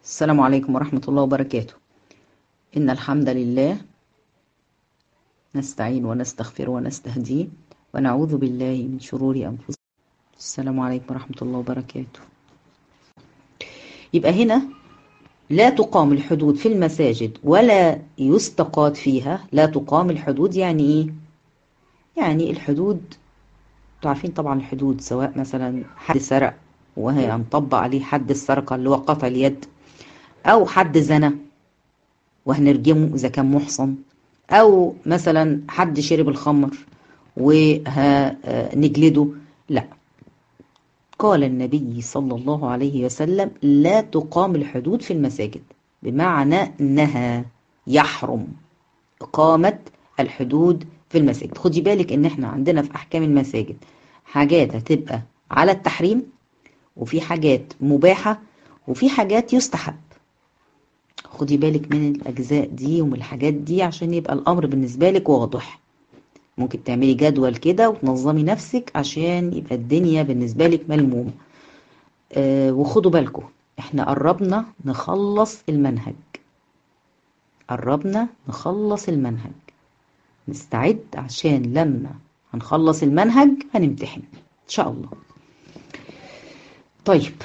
السلام عليكم ورحمة الله وبركاته إن الحمد لله نستعين ونستغفر ونستهديه ونعوذ بالله من شرور أنفسنا السلام عليكم ورحمة الله وبركاته يبقى هنا لا تقام الحدود في المساجد ولا يستقاد فيها لا تقام الحدود يعني إيه؟ يعني الحدود تعرفين طبعا الحدود سواء مثلا حد سرق وهنطبق عليه حد السرقة اللي هو قطع اليد أو حد زنى وهنرجمه إذا كان محصن أو مثلا حد شرب الخمر وهنجلده لا قال النبي صلى الله عليه وسلم لا تقام الحدود في المساجد بمعنى أنها يحرم إقامة الحدود في المساجد خدي بالك ان احنا عندنا في احكام المساجد حاجات هتبقى على التحريم وفي حاجات مباحة وفي حاجات يستحب خدي بالك من الاجزاء دي ومن الحاجات دي عشان يبقى الامر بالنسبة لك واضح ممكن تعملي جدول كده وتنظمي نفسك عشان يبقى الدنيا بالنسبة لك ملمومة آه وخدوا بالكم احنا قربنا نخلص المنهج قربنا نخلص المنهج نستعد عشان لما هنخلص المنهج هنمتحن ان شاء الله طيب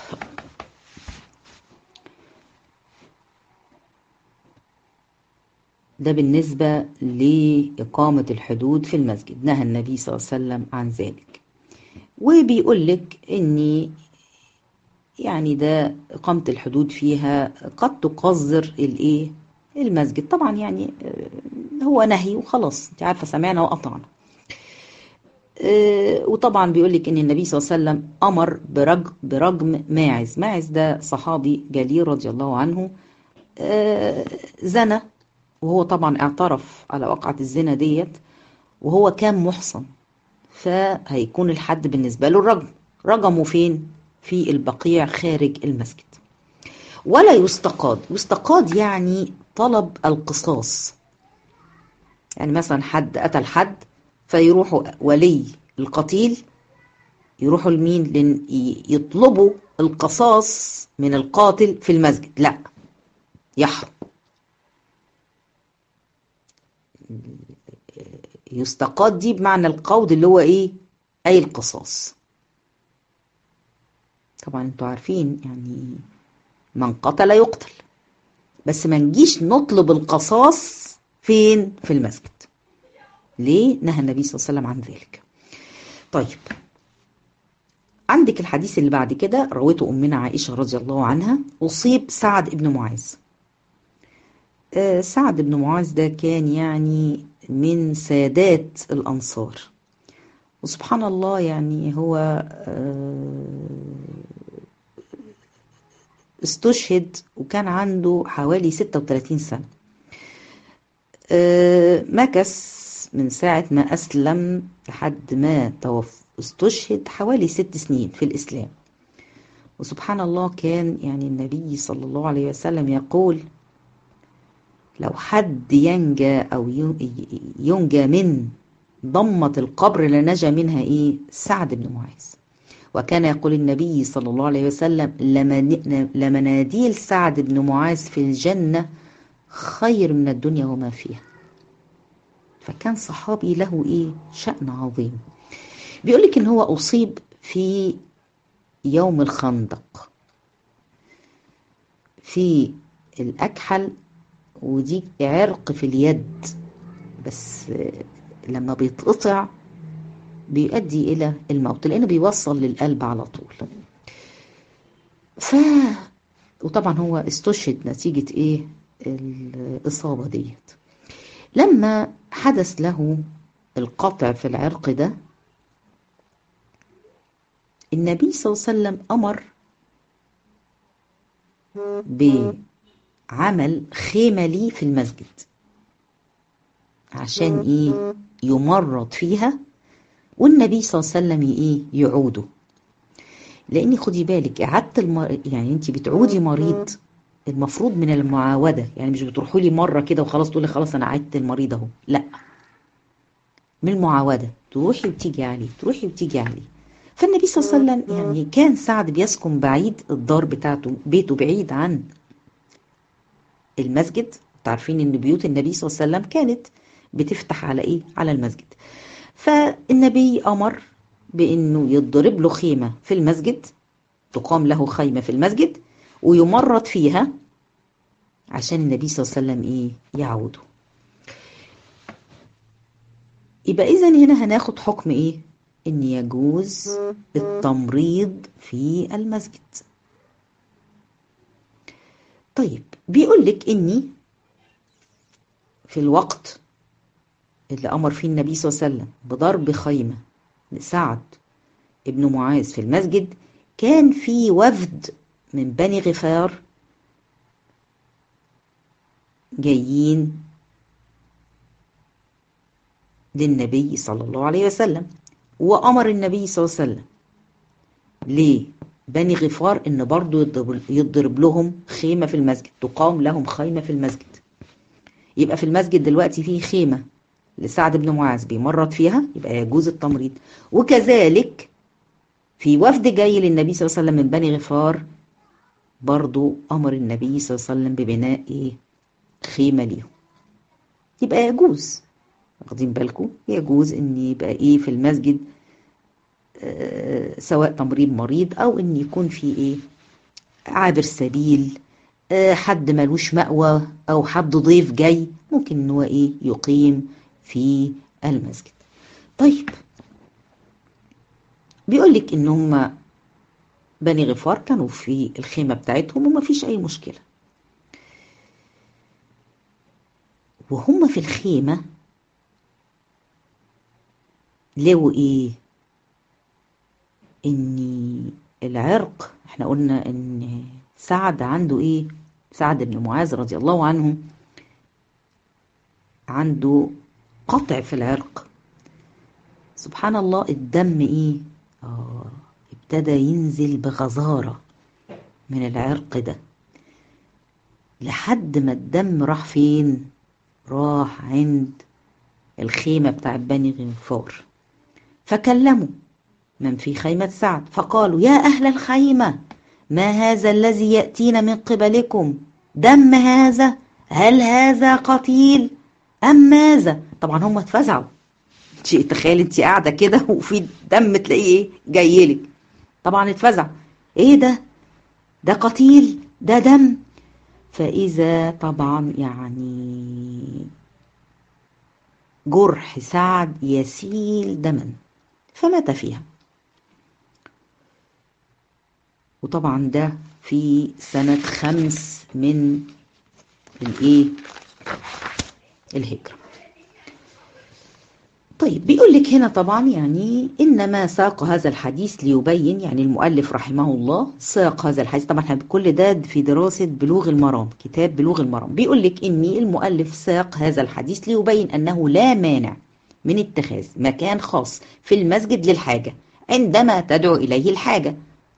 ده بالنسبة لإقامة الحدود في المسجد نهى النبي صلى الله عليه وسلم عن ذلك وبيقول لك إني يعني ده إقامة الحدود فيها قد تقذر الإيه المسجد طبعا يعني هو نهي وخلاص انت عارفه سمعنا وقطعنا أه وطبعا بيقول لك ان النبي صلى الله عليه وسلم امر برج برجم ماعز ماعز ده صحابي جليل رضي الله عنه أه زنى وهو طبعا اعترف على وقعة الزنا ديت وهو كان محصن فهيكون الحد بالنسبة له الرجم رجمه فين في البقيع خارج المسجد ولا يستقاد يستقاد يعني طلب القصاص يعني مثلا حد قتل حد فيروحوا ولي القتيل يروحوا لمين لن يطلبوا القصاص من القاتل في المسجد لا يحرم يستقاد دي بمعنى القود اللي هو ايه اي القصاص طبعا انتوا عارفين يعني من قتل يقتل بس ما نجيش نطلب القصاص فين في المسجد ليه نهى النبي صلى الله عليه وسلم عن ذلك طيب عندك الحديث اللي بعد كده رويته أمنا عائشة رضي الله عنها أصيب سعد بن معاذ آه سعد بن معاذ ده كان يعني من سادات الأنصار وسبحان الله يعني هو آه استشهد وكان عنده حوالي 36 سنة أه مكث من ساعة ما أسلم لحد ما توفى استشهد حوالي ست سنين في الإسلام وسبحان الله كان يعني النبي صلى الله عليه وسلم يقول لو حد ينجى أو ينجى من ضمة القبر لنجا منها إيه سعد بن معاذ وكان يقول النبي صلى الله عليه وسلم لمناديل سعد بن معاذ في الجنة خير من الدنيا وما فيها فكان صحابي له ايه شأن عظيم بيقول لك ان هو اصيب في يوم الخندق في الاكحل ودي عرق في اليد بس لما بيتقطع بيؤدي الى الموت لانه بيوصل للقلب على طول ف وطبعا هو استشهد نتيجة ايه الإصابة ديت لما حدث له القطع في العرق ده النبي صلى الله عليه وسلم أمر بعمل خيمة لي في المسجد عشان ايه يمرض فيها والنبي صلى الله عليه وسلم ايه يعوده لاني خدي بالك اعاده المر... يعني انت بتعودي مريض المفروض من المعاوده يعني مش بتروحوا لي مره كده وخلاص تقولي خلاص انا عدت المريض اهو لا من المعاوده تروحي وتيجي عليه تروحي وتيجي عليه فالنبي صلى الله عليه وسلم يعني كان سعد بيسكن بعيد الدار بتاعته بيته بعيد عن المسجد تعرفين ان بيوت النبي صلى الله عليه وسلم كانت بتفتح على ايه على المسجد فالنبي امر بانه يضرب له خيمه في المسجد تقام له خيمه في المسجد ويمرض فيها عشان النبي صلى الله عليه وسلم ايه يعوده يبقى اذا هنا هناخد حكم ايه ان يجوز التمريض في المسجد طيب بيقول لك اني في الوقت اللي امر فيه النبي صلى الله عليه وسلم بضرب خيمه لسعد ابن معاذ في المسجد كان في وفد من بني غفار جايين للنبي صلى الله عليه وسلم وأمر النبي صلى الله عليه وسلم ليه بني غفار ان برضو يضرب, يضرب لهم خيمة في المسجد تقام لهم خيمة في المسجد يبقى في المسجد دلوقتي فيه خيمة لسعد بن معاذ بيمرض فيها يبقى يجوز التمريض وكذلك في وفد جاي للنبي صلى الله عليه وسلم من بني غفار برضو أمر النبي صلى الله عليه وسلم ببناء إيه؟ خيمة ليهم يبقى يجوز واخدين بالكم يجوز ان يبقى ايه في المسجد آه سواء تمريض مريض او ان يكون في ايه عابر سبيل آه حد ملوش مأوى او حد ضيف جاي ممكن ان هو ايه يقيم في المسجد طيب بيقول لك ان هم بني غفار كانوا في الخيمة بتاعتهم وما فيش اي مشكلة وهم في الخيمة لقوا ايه ان العرق احنا قلنا ان سعد عنده ايه سعد بن معاذ رضي الله عنه عنده قطع في العرق سبحان الله الدم ايه اه ابتدى ينزل بغزارة من العرق ده لحد ما الدم راح فين راح عند الخيمة بتاع بني غنفار فكلموا من في خيمة سعد فقالوا يا أهل الخيمة ما هذا الذي يأتينا من قبلكم دم هذا هل هذا قتيل أم ماذا طبعا هم اتفزعوا تخيل انت قاعدة كده وفي دم تلاقيه ايه جايلك طبعا اتفزع ايه ده ده قتيل ده دم فإذا طبعا يعني جرح سعد يسيل دما فمات فيها وطبعا ده في سنة خمس من الايه الهجرة طيب بيقول لك هنا طبعا يعني انما ساق هذا الحديث ليبين يعني المؤلف رحمه الله ساق هذا الحديث طبعا احنا كل ده في دراسه بلوغ المرام كتاب بلوغ المرام بيقول لك اني المؤلف ساق هذا الحديث ليبين انه لا مانع من اتخاذ مكان خاص في المسجد للحاجه عندما تدعو اليه الحاجه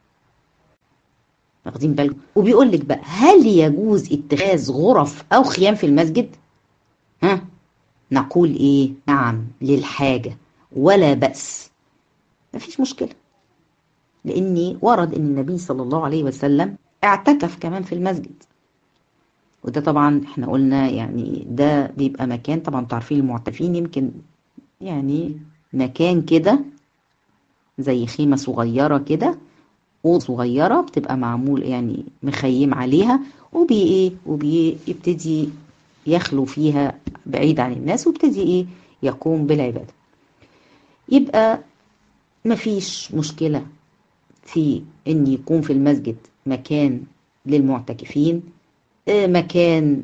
واخدين بالكم وبيقول لك بقى هل يجوز اتخاذ غرف او خيام في المسجد ها نقول ايه نعم للحاجة ولا بأس مفيش مشكلة لاني ورد ان النبي صلى الله عليه وسلم اعتكف كمان في المسجد وده طبعا احنا قلنا يعني ده بيبقى مكان طبعا تعرفين المعتكفين يمكن يعني مكان كده زي خيمة صغيرة كده أوضة صغيرة بتبقى معمول يعني مخيم عليها وبي ايه وبيبتدي يخلو فيها بعيد عن الناس وابتدي ايه يقوم بالعبادة يبقى مفيش مشكلة في ان يكون في المسجد مكان للمعتكفين مكان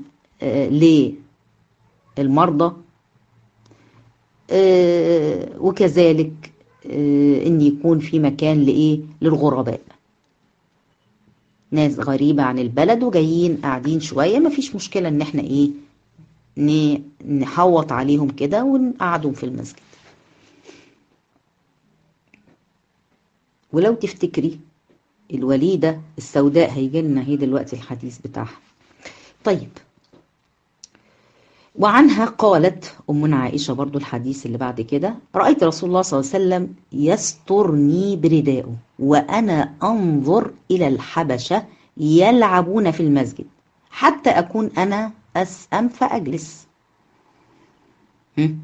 للمرضى وكذلك ان يكون في مكان لايه للغرباء ناس غريبة عن البلد وجايين قاعدين شوية مفيش مشكلة ان احنا ايه نحوط عليهم كده ونقعدهم في المسجد ولو تفتكري الوليدة السوداء هيجي لنا هي دلوقتي الحديث بتاعها طيب وعنها قالت أمنا عائشة برضو الحديث اللي بعد كده رأيت رسول الله صلى الله عليه وسلم يسترني بردائه وأنا أنظر إلى الحبشة يلعبون في المسجد حتى أكون أنا أسأم فأجلس هم؟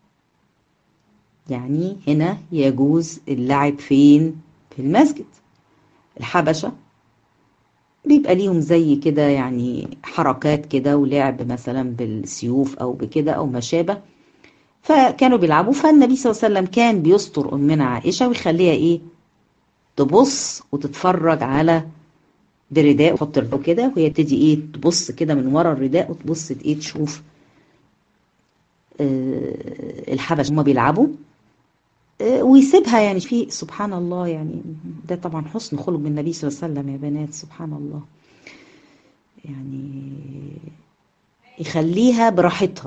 يعني هنا يجوز اللعب فين في المسجد الحبشة بيبقى ليهم زي كده يعني حركات كده ولعب مثلا بالسيوف او بكده او ما شابه فكانوا بيلعبوا فالنبي صلى الله عليه وسلم كان بيستر امنا عائشه ويخليها ايه تبص وتتفرج على برداء وتحط الرداء كده وهي تبتدي ايه تبص كده من ورا الرداء وتبص ايه تشوف آه الحبش هما بيلعبوا آه ويسيبها يعني في سبحان الله يعني ده طبعا حسن خلق من النبي صلى الله عليه وسلم يا بنات سبحان الله يعني يخليها براحتها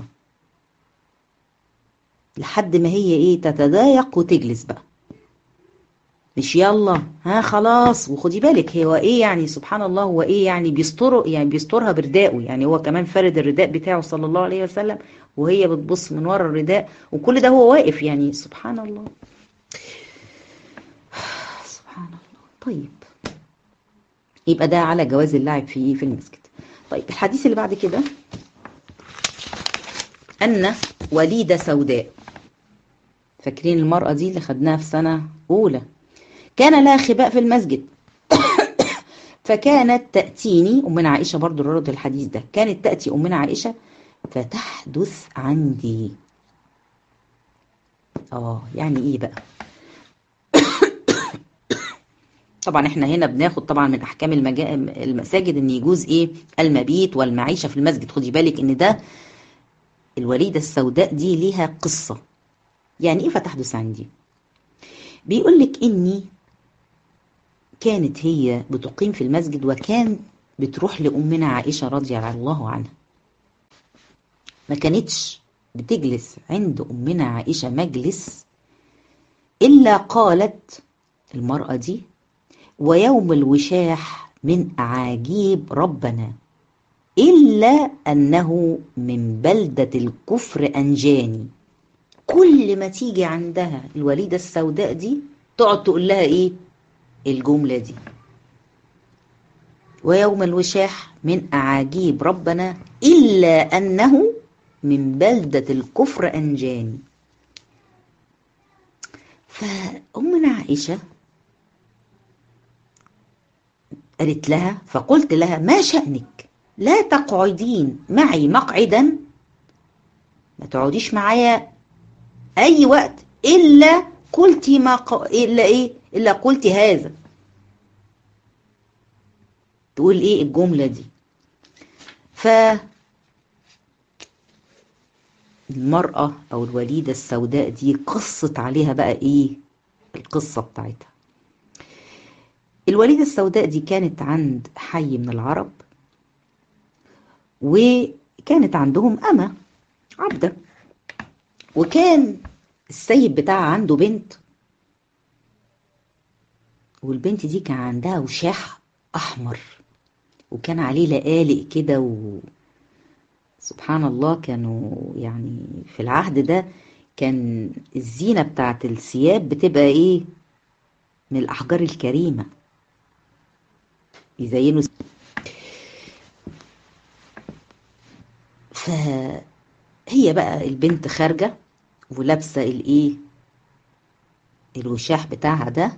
لحد ما هي ايه تتضايق وتجلس بقى مش يلا ها خلاص وخدي بالك هو ايه يعني سبحان الله هو ايه يعني بيستر يعني بيسترها برداءه يعني هو كمان فرد الرداء بتاعه صلى الله عليه وسلم وهي بتبص من ورا الرداء وكل ده هو واقف يعني سبحان الله سبحان الله طيب يبقى ده على جواز اللعب في في المسجد طيب الحديث اللي بعد كده أن وليدة سوداء فاكرين المرأة دي اللي خدناها في سنة أولى كان لها خباء في المسجد فكانت تأتيني أمنا عائشة برضو رد الحديث ده كانت تأتي أمنا عائشة فتحدث عندي اه يعني ايه بقى طبعا احنا هنا بناخد طبعا من احكام المجا... المساجد ان يجوز ايه المبيت والمعيشه في المسجد خدي بالك ان ده الوليده السوداء دي ليها قصه يعني ايه فتحدث عندي بيقول لك اني كانت هي بتقيم في المسجد وكان بتروح لامنا عائشه رضي الله عنها ما كانتش بتجلس عند امنا عائشه مجلس الا قالت المراه دي ويوم الوشاح من أعاجيب ربنا إلا أنه من بلدة الكفر أنجاني كل ما تيجي عندها الوليدة السوداء دي تقعد تقول لها إيه الجملة دي ويوم الوشاح من أعاجيب ربنا إلا أنه من بلدة الكفر أنجاني فأمنا عائشة قالت لها فقلت لها ما شأنك لا تقعدين معي مقعدا ما تقعديش معايا أي وقت إلا قلتي ما ق... إلا إيه إلا قلتي هذا تقول إيه الجملة دي ف المرأة أو الوليدة السوداء دي قصت عليها بقى إيه القصة بتاعتها الوليدة السوداء دي كانت عند حي من العرب وكانت عندهم أمة عبدة وكان السيد بتاعها عنده بنت والبنت دي كان عندها وشاح أحمر وكان عليه لقالق كده و سبحان الله كانوا يعني في العهد ده كان الزينة بتاعت الثياب بتبقى ايه من الأحجار الكريمة يزينوا فهي بقى البنت خارجة ولابسة الايه الوشاح بتاعها ده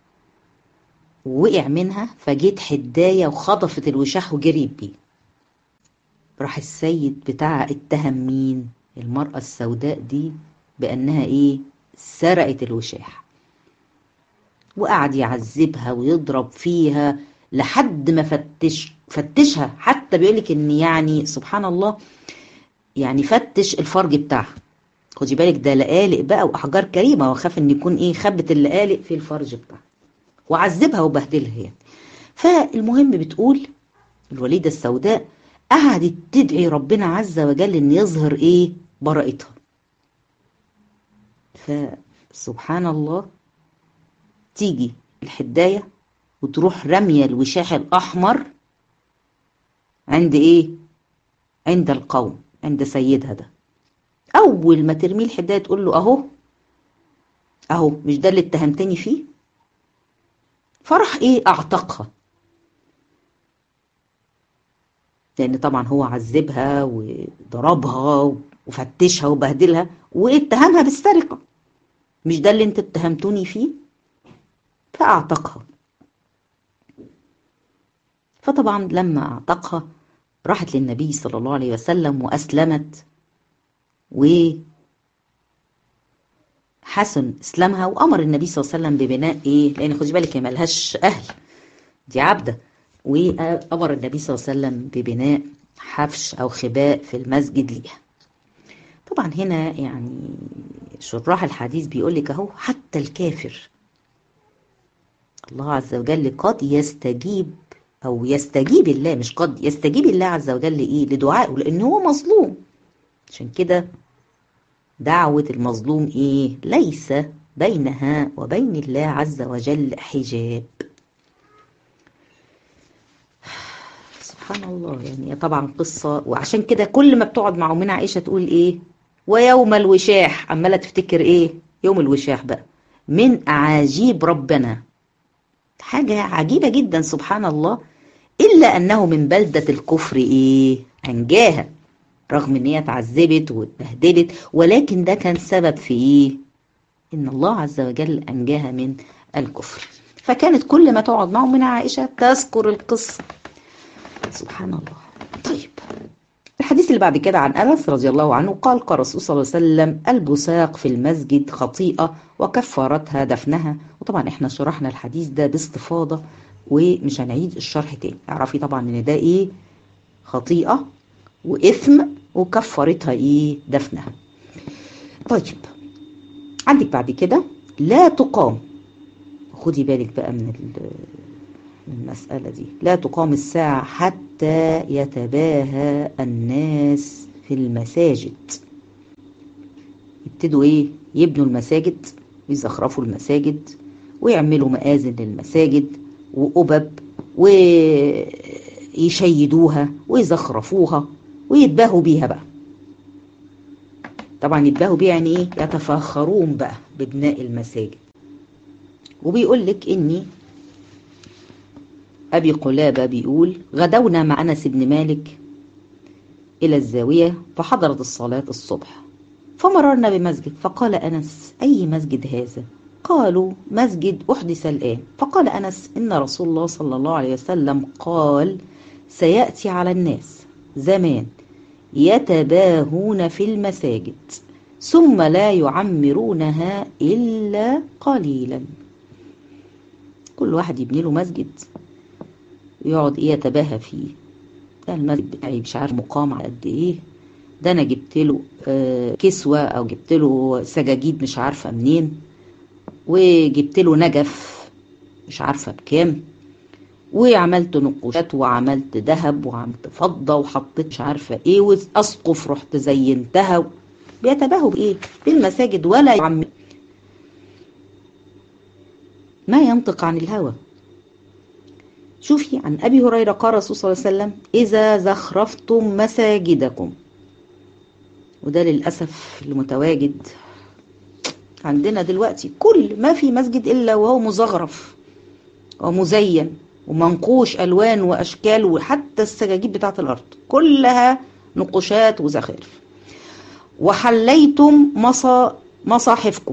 ووقع منها فجيت حداية وخطفت الوشاح وجريت بيه راح السيد بتاعها اتهم مين المرأة السوداء دي بأنها ايه سرقت الوشاح وقعد يعذبها ويضرب فيها لحد ما فتش فتشها حتى بيقولك ان يعني سبحان الله يعني فتش الفرج بتاعها خدي بالك ده لقالق بقى واحجار كريمه وخاف ان يكون ايه خبت اللقالق في الفرج بتاعها وعذبها وبهدلها يعني فالمهم بتقول الوليده السوداء قعدت تدعي ربنا عز وجل ان يظهر ايه براءتها فسبحان الله تيجي الحدايه وتروح رميه الوشاح الاحمر عند ايه عند القوم عند سيدها ده اول ما ترميه الحدايه تقول له اهو اهو مش ده اللي اتهمتني فيه فراح ايه اعتقها لان طبعا هو عذبها وضربها وفتشها وبهدلها واتهمها بالسرقه مش ده اللي انت اتهمتوني فيه فاعتقها فطبعا لما اعتقها راحت للنبي صلى الله عليه وسلم واسلمت و حسن اسلامها وامر النبي صلى الله عليه وسلم ببناء ايه لان خدي بالك هي ملهاش اهل دي عبده وامر النبي صلى الله عليه وسلم ببناء حفش او خباء في المسجد ليها طبعا هنا يعني شراح الحديث بيقول لك اهو حتى الكافر الله عز وجل قد يستجيب او يستجيب الله مش قد يستجيب الله عز وجل لايه لدعائه لان هو مظلوم عشان كده دعوة المظلوم ايه ليس بينها وبين الله عز وجل حجاب سبحان الله يعني طبعا قصة وعشان كده كل ما بتقعد مع أمنا عائشة تقول ايه ويوم الوشاح عمالة تفتكر ايه يوم الوشاح بقى من أعاجيب ربنا حاجة عجيبة جدا سبحان الله إلا أنه من بلدة الكفر إيه أنجاها رغم إن هي اتعذبت واتبهدلت ولكن ده كان سبب في إيه إن الله عز وجل أنجاها من الكفر فكانت كل ما تقعد معه من عائشة تذكر القصة سبحان الله طيب الحديث اللي بعد كده عن أنس رضي الله عنه قال قال الرسول صلى الله عليه وسلم البساق في المسجد خطيئة وكفارتها دفنها وطبعا احنا شرحنا الحديث ده باستفاضة ومش هنعيد الشرح تاني اعرفي طبعا ان ده ايه خطيئة وإثم وكفرتها ايه دفنها طيب عندك بعد كده لا تقام خدي بالك بقى من المسألة دي لا تقام الساعة حتى يتباهى الناس في المساجد يبتدوا ايه يبنوا المساجد ويزخرفوا المساجد ويعملوا مآذن للمساجد وقبب ويشيدوها ويزخرفوها ويتباهوا بيها بقى طبعا يتباهوا بيها يعني ايه يتفاخرون بقى ببناء المساجد وبيقول لك اني ابي قلابه بيقول غدونا مع انس بن مالك الى الزاويه فحضرت الصلاه الصبح فمررنا بمسجد فقال انس اي مسجد هذا قالوا مسجد احدث الان فقال انس ان رسول الله صلى الله عليه وسلم قال سياتي على الناس زمان يتباهون في المساجد ثم لا يعمرونها الا قليلا كل واحد يبني له مسجد ويقعد ايه يتباهى فيه ده المسجد بتاعي مش عارف مقام على قد ايه ده انا جبت له آه كسوه او جبت له سجاجيد مش عارفه منين وجبت له نجف مش عارفه بكام وعملت نقوشات وعملت ذهب وعملت فضه وحطيت مش عارفه ايه واسقف رحت زينتها بيتباهوا بايه بالمساجد ولا يعمل ما ينطق عن الهوى شوفي عن أبي هريرة قال الرسول صلى الله عليه وسلم إذا زخرفتم مساجدكم وده للأسف المتواجد عندنا دلوقتي كل ما في مسجد إلا وهو مزخرف ومزين ومنقوش ألوان وأشكال وحتى السجاجيد بتاعة الأرض كلها نقوشات وزخارف وحليتم مصا مصاحفكم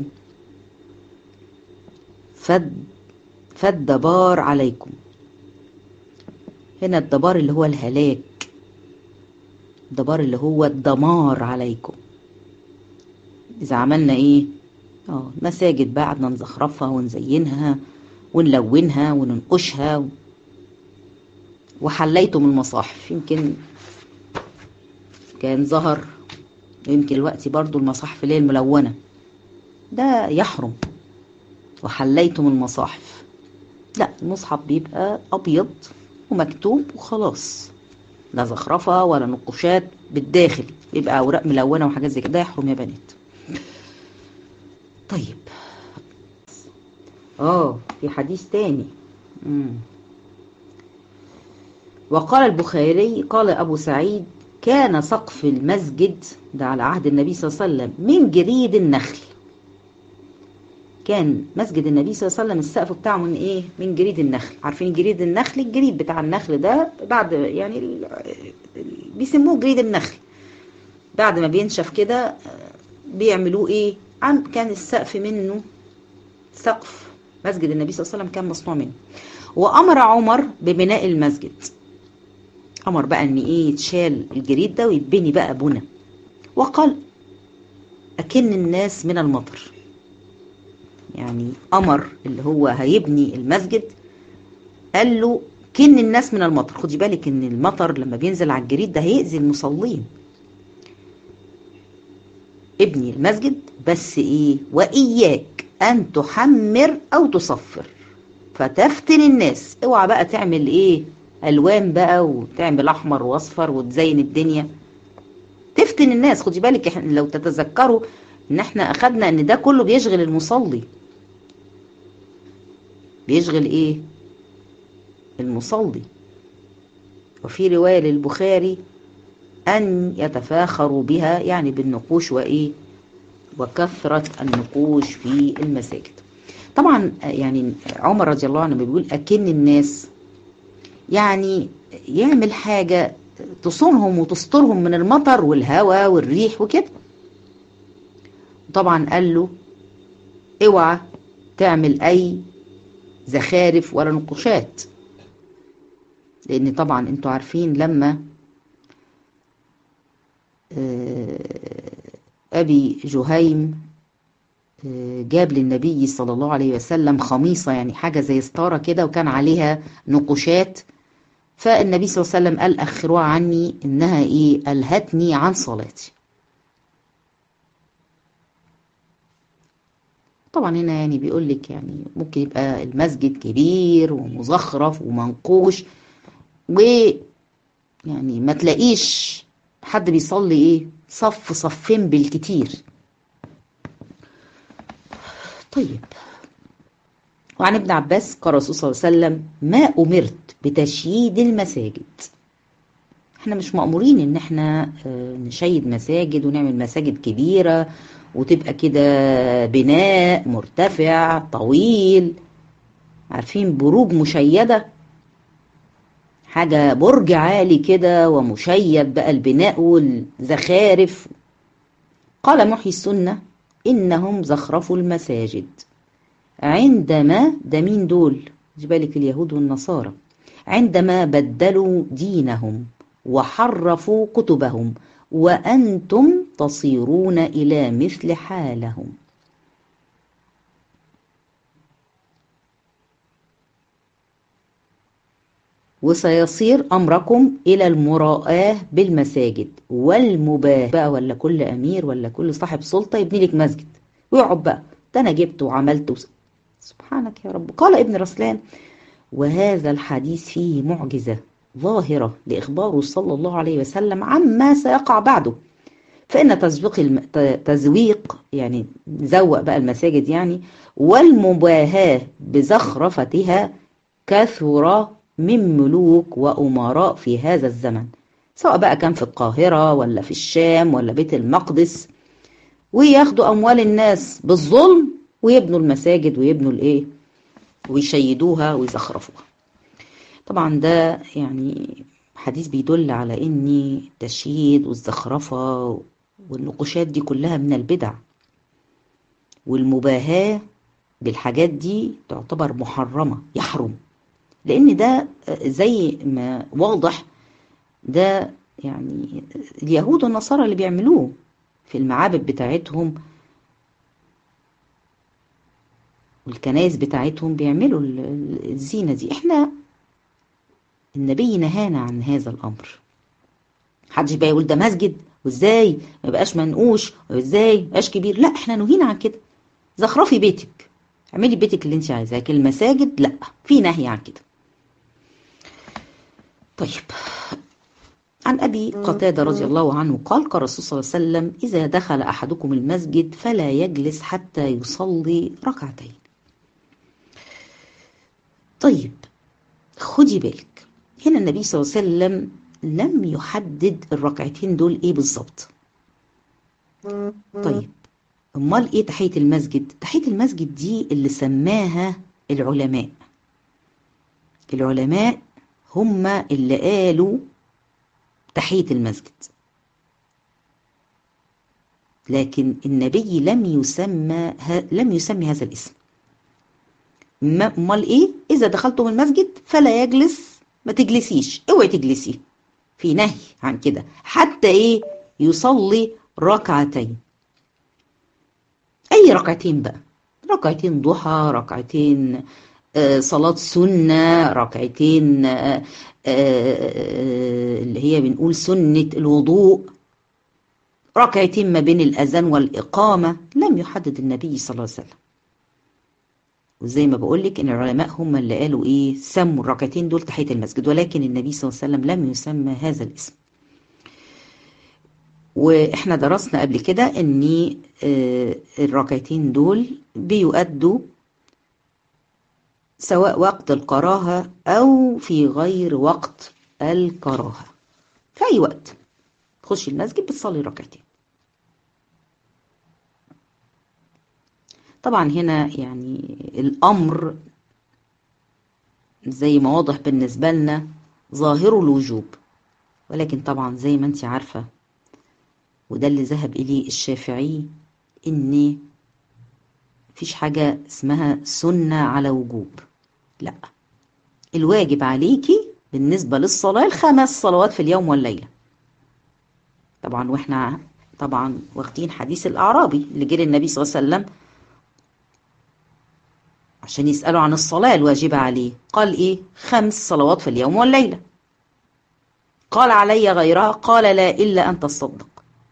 فد فالدبار عليكم هنا الدبار اللي هو الهلاك الدبار اللي هو الدمار عليكم إذا عملنا إيه اه مساجد بقى قعدنا نزخرفها ونزينها ونلونها وننقشها و... وحليتم المصاحف يمكن كان ظهر ويمكن الوقت برضو المصاحف اللي هي الملونة ده يحرم وحليتم المصاحف لا المصحف بيبقى أبيض ومكتوب وخلاص لا زخرفة ولا نقوشات بالداخل يبقى أوراق ملونة وحاجات زي كده ده يحرم يا بنات طيب اه في حديث تاني مم. وقال البخاري قال أبو سعيد كان سقف المسجد ده على عهد النبي صلى الله عليه وسلم من جريد النخل كان مسجد النبي صلى الله عليه وسلم السقف بتاعه من ايه من جريد النخل عارفين جريد النخل الجريد بتاع النخل ده بعد يعني ال- ال- بيسموه جريد النخل بعد ما بينشف كده آه، بيعملوه ايه عن كان السقف منه سقف مسجد النبي صلى الله عليه وسلم كان مصنوع منه وامر عمر ببناء المسجد امر بقى ان ايه يتشال الجريد ده ويتبني بقى بنى وقال اكن الناس من المطر يعني امر اللي هو هيبني المسجد قال له كن الناس من المطر خدي بالك ان المطر لما بينزل على الجريد ده هيأذي المصلين ابني المسجد بس ايه واياك ان تحمر او تصفر فتفتن الناس اوعى بقى تعمل ايه الوان بقى وتعمل احمر واصفر وتزين الدنيا تفتن الناس خدي بالك احنا لو تتذكروا ان احنا اخدنا ان ده كله بيشغل المصلي بيشغل ايه المصلي وفي رواية للبخاري أن يتفاخروا بها يعني بالنقوش وإيه وكثرة النقوش في المساجد طبعا يعني عمر رضي الله عنه بيقول أكن الناس يعني يعمل حاجة تصونهم وتسترهم من المطر والهواء والريح وكده طبعا قال له اوعى تعمل اي زخارف ولا نقوشات لان طبعا انتوا عارفين لما ابي جهيم جاب للنبي صلى الله عليه وسلم خميصة يعني حاجة زي ستارة كده وكان عليها نقوشات فالنبي صلى الله عليه وسلم قال أخروها عني إنها إيه ألهتني عن صلاتي طبعا هنا يعني بيقول لك يعني ممكن يبقى المسجد كبير ومزخرف ومنقوش و يعني ما تلاقيش حد بيصلي ايه صف صفين بالكتير طيب وعن ابن عباس قال الرسول صلى الله عليه وسلم ما أمرت بتشييد المساجد احنا مش مأمورين ان احنا نشيد مساجد ونعمل مساجد كبيرة وتبقى كده بناء مرتفع طويل عارفين بروج مشيدة حاجة برج عالي كده ومشيد بقى البناء والزخارف قال محي السنة إنهم زخرفوا المساجد عندما ده مين دول بالك اليهود والنصارى عندما بدلوا دينهم وحرفوا كتبهم وأنتم تصيرون إلى مثل حالهم وسيصير أمركم إلى المراءة بالمساجد والمباه بقى ولا كل أمير ولا كل صاحب سلطة يبني لك مسجد ويقعد بقى ده أنا جبت وعملت وس... سبحانك يا رب قال ابن رسلان وهذا الحديث فيه معجزة ظاهرة لإخباره صلى الله عليه وسلم عما سيقع بعده فإن تزويق الم... تزويق يعني نزوق بقى المساجد يعني والمباهاة بزخرفتها كثر من ملوك وأمراء في هذا الزمن سواء بقى كان في القاهرة ولا في الشام ولا بيت المقدس وياخدوا أموال الناس بالظلم ويبنوا المساجد ويبنوا الإيه ويشيدوها ويزخرفوها طبعا ده يعني حديث بيدل على ان التشييد والزخرفة والنقوشات دي كلها من البدع والمباهاة بالحاجات دي تعتبر محرمة يحرم لان ده زي ما واضح ده يعني اليهود والنصارى اللي بيعملوه في المعابد بتاعتهم والكنائس بتاعتهم بيعملوا الزينة دي احنا النبي نهانا عن هذا الامر محدش بقى يقول ده مسجد وازاي ما يبقاش منقوش وازاي ما يبقاش كبير لا احنا نهينا عن كده زخرفي بيتك اعملي بيتك اللي انت عايزاه لكن المساجد لا في نهي عن كده طيب عن أبي قتادة رضي الله عنه قال قال الرسول صلى الله عليه وسلم إذا دخل أحدكم المسجد فلا يجلس حتى يصلي ركعتين طيب خدي بالك هنا النبي صلى الله عليه وسلم لم يحدد الركعتين دول ايه بالظبط طيب امال ايه تحية المسجد تحية المسجد دي اللي سماها العلماء العلماء هم اللي قالوا تحية المسجد لكن النبي لم يسمى لم يسمي هذا الاسم امال ايه اذا دخلتم المسجد فلا يجلس ما تجلسيش اوعي تجلسي في نهي عن كده حتى ايه يصلي ركعتين اي ركعتين بقى ركعتين ضحى ركعتين آه صلاة سنة ركعتين آه آه اللي هي بنقول سنة الوضوء ركعتين ما بين الأذان والإقامة لم يحدد النبي صلى الله عليه وسلم وزي ما بقول لك ان العلماء هم اللي قالوا ايه سموا الركعتين دول تحيه المسجد ولكن النبي صلى الله عليه وسلم لم يسمى هذا الاسم واحنا درسنا قبل كده ان الركعتين دول بيؤدوا سواء وقت الكراهه او في غير وقت الكراهه في اي وقت تخشي المسجد بتصلي ركعتين طبعا هنا يعني الأمر زي ما واضح بالنسبة لنا ظاهر الوجوب ولكن طبعا زي ما انت عارفة وده اللي ذهب إليه الشافعي إن مفيش حاجة اسمها سنة على وجوب لا الواجب عليكي بالنسبة للصلاة الخمس صلوات في اليوم والليلة طبعا واحنا طبعا واخدين حديث الأعرابي اللي جري النبي صلى الله عليه وسلم عشان يسألوا عن الصلاة الواجبة عليه قال إيه خمس صلوات في اليوم والليلة قال علي غيرها قال لا إلا أن تصدق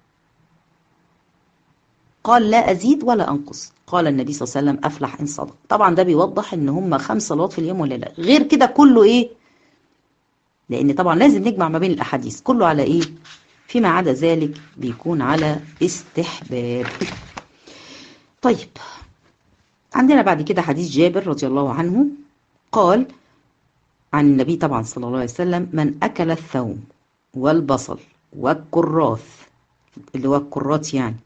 قال لا أزيد ولا أنقص قال النبي صلى الله عليه وسلم أفلح إن صدق طبعا ده بيوضح إن هم خمس صلوات في اليوم والليلة غير كده كله إيه لأن طبعا لازم نجمع ما بين الأحاديث كله على إيه فيما عدا ذلك بيكون على استحباب طيب عندنا بعد كده حديث جابر رضي الله عنه قال عن النبي طبعا صلى الله عليه وسلم من أكل الثوم والبصل والكراث اللي هو الكرات يعني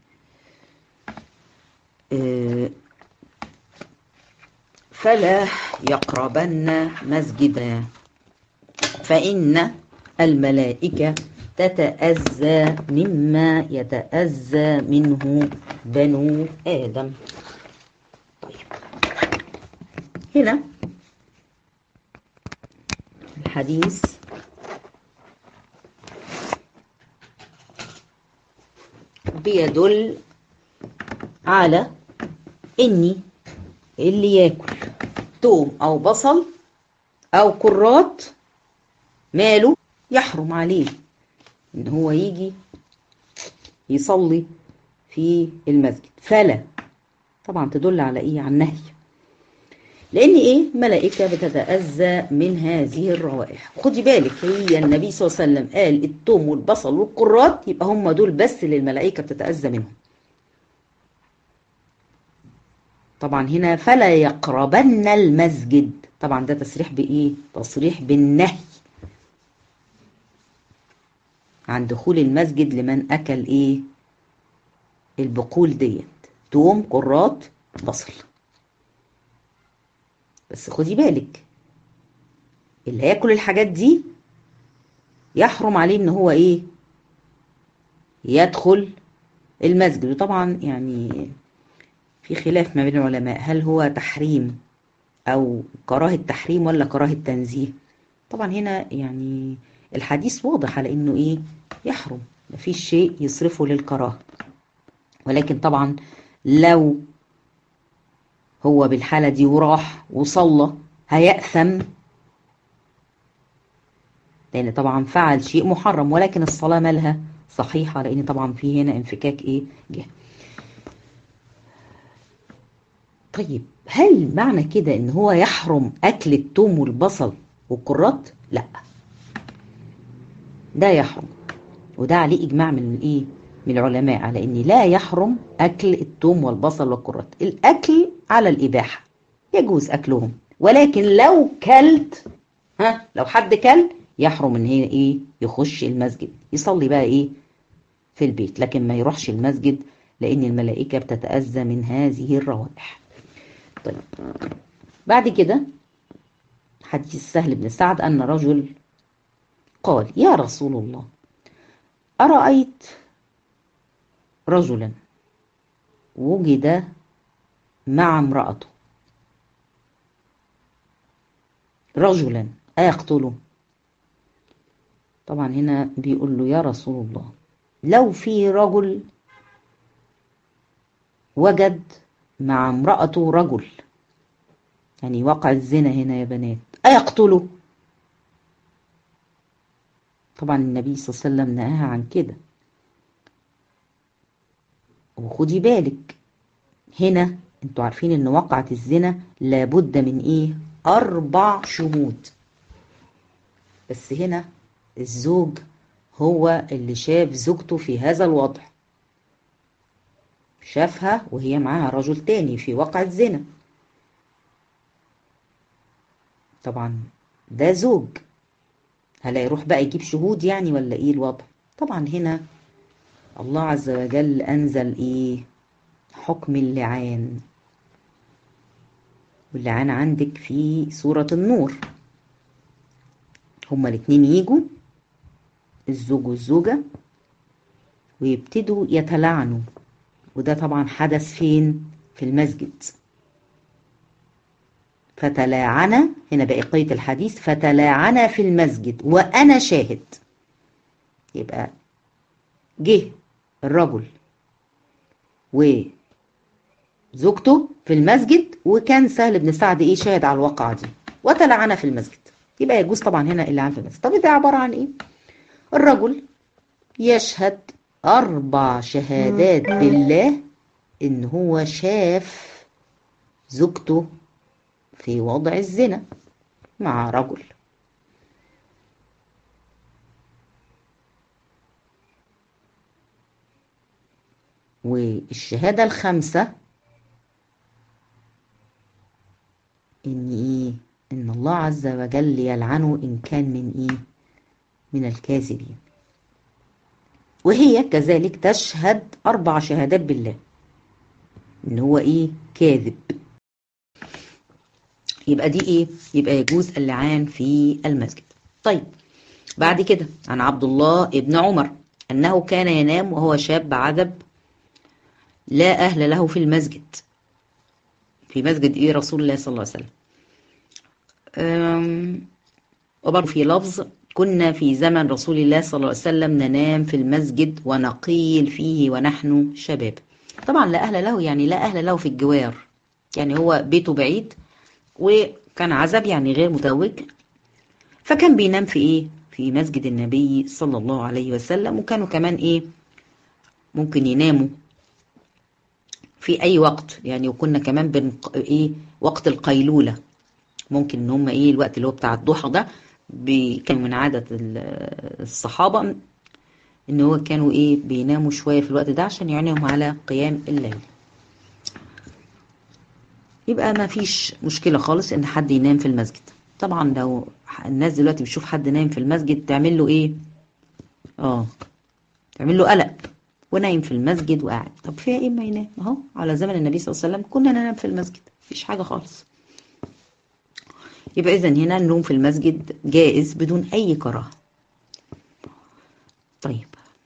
فلا يقربن مسجدا فإن الملائكة تتأذى مما يتأذى منه بنو آدم هنا الحديث بيدل على اني اللي ياكل توم او بصل او كرات ماله يحرم عليه ان هو يجي يصلي في المسجد فلا طبعا تدل على ايه على النهي لان ايه ملائكه بتتاذى من هذه الروائح خدي بالك هي النبي صلى الله عليه وسلم قال التوم والبصل والكرات يبقى هم دول بس اللي الملائكه بتتاذى منهم طبعا هنا فلا يقربن المسجد طبعا ده تصريح بايه تصريح بالنهي عن دخول المسجد لمن اكل ايه البقول ديت توم كرات بصل بس خدي بالك اللي هياكل الحاجات دي يحرم عليه ان هو ايه يدخل المسجد وطبعا يعني في خلاف ما بين العلماء هل هو تحريم او كراهة تحريم ولا كراهة تنزيه طبعا هنا يعني الحديث واضح على انه ايه يحرم مفيش شيء يصرفه للكراهة ولكن طبعا لو هو بالحالة دي وراح وصلى هيأثم لأن طبعا فعل شيء محرم ولكن الصلاة مالها صحيحة لأن طبعا في هنا انفكاك إيه جه طيب هل معنى كده إن هو يحرم أكل التوم والبصل والكرات؟ لا ده يحرم وده عليه إجماع من الإيه؟ من العلماء على ان لا يحرم اكل الثوم والبصل والكرات الاكل على الاباحه يجوز اكلهم ولكن لو كلت ها لو حد كل يحرم ان هي ايه يخش المسجد يصلي بقى ايه في البيت لكن ما يروحش المسجد لان الملائكة بتتأذى من هذه الروائح طيب بعد كده حديث سهل بن سعد أن رجل قال يا رسول الله أرأيت رجلا وجد مع امرأته رجلا أيقتله طبعا هنا بيقول له يا رسول الله لو في رجل وجد مع امرأته رجل يعني وقع الزنا هنا يا بنات أيقتله طبعا النبي صلى الله عليه وسلم نهاها عن كده وخدي بالك هنا انتوا عارفين ان وقعة الزنا لابد من ايه اربع شهود بس هنا الزوج هو اللي شاف زوجته في هذا الوضع شافها وهي معاها رجل تاني في وقعة زنا طبعا ده زوج هل هيروح بقى يجيب شهود يعني ولا ايه الوضع طبعا هنا الله عز وجل انزل ايه حكم اللعان واللعان عندك في سورة النور هما الاتنين يجوا الزوج والزوجة ويبتدوا يتلعنوا وده طبعا حدث فين في المسجد فتلاعن هنا بقية الحديث فتلاعن في المسجد وأنا شاهد يبقى جه الرجل وزوجته في المسجد وكان سهل بن سعد ايه شاهد على الواقعة دي وتلعن في المسجد يبقى يجوز طبعا هنا اللعان في المسجد طب ده عبارة عن ايه الرجل يشهد أربع شهادات بالله إن هو شاف زوجته في وضع الزنا مع رجل والشهادة الخامسة إن إيه إن الله عز وجل يلعنه إن كان من إيه من الكاذبين وهي كذلك تشهد أربع شهادات بالله إن هو إيه كاذب يبقى دي إيه يبقى يجوز اللعان في المسجد طيب بعد كده عن عبد الله ابن عمر أنه كان ينام وهو شاب عذب لا أهل له في المسجد في مسجد إيه رسول الله صلى الله عليه وسلم وبرضه في لفظ كنا في زمن رسول الله صلى الله عليه وسلم ننام في المسجد ونقيل فيه ونحن شباب طبعا لا أهل له يعني لا أهل له في الجوار يعني هو بيته بعيد وكان عزب يعني غير متوج فكان بينام في إيه في مسجد النبي صلى الله عليه وسلم وكانوا كمان إيه ممكن يناموا في أي وقت يعني وكنا كمان بن إيه وقت القيلولة ممكن إن هم إيه الوقت اللي هو بتاع الضحى ده كان من عادة الصحابة ان هو كانوا ايه بيناموا شوية في الوقت ده عشان يعينهم على قيام الليل يبقى ما فيش مشكلة خالص ان حد ينام في المسجد طبعا لو الناس دلوقتي بتشوف حد نايم في المسجد تعمل له ايه اه تعمل له قلق ونايم في المسجد وقاعد طب فيها ايه ما ينام اهو على زمن النبي صلى الله عليه وسلم كنا ننام في المسجد مفيش حاجة خالص يبقى إذا هنا النوم في المسجد جائز بدون أي كراهة طيب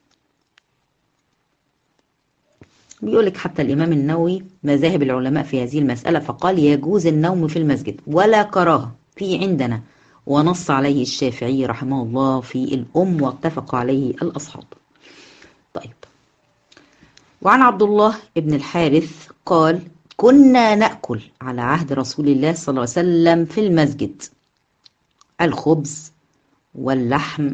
بيقولك حتى الإمام النووي مذاهب العلماء في هذه المسألة فقال يجوز النوم في المسجد ولا كراهة في عندنا ونص عليه الشافعي رحمه الله في الأم واتفق عليه الأصحاب طيب وعن عبد الله ابن الحارث قال كنا نأكل على عهد رسول الله صلى الله عليه وسلم في المسجد الخبز واللحم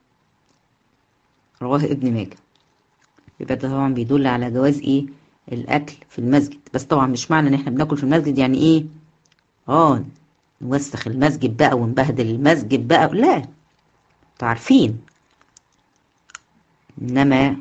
رواه ابن ماجه يبقى ده طبعا بيدل على جواز ايه الاكل في المسجد بس طبعا مش معنى ان احنا بناكل في المسجد يعني ايه اه نوسخ المسجد بقى ونبهدل المسجد بقى لا انتوا عارفين انما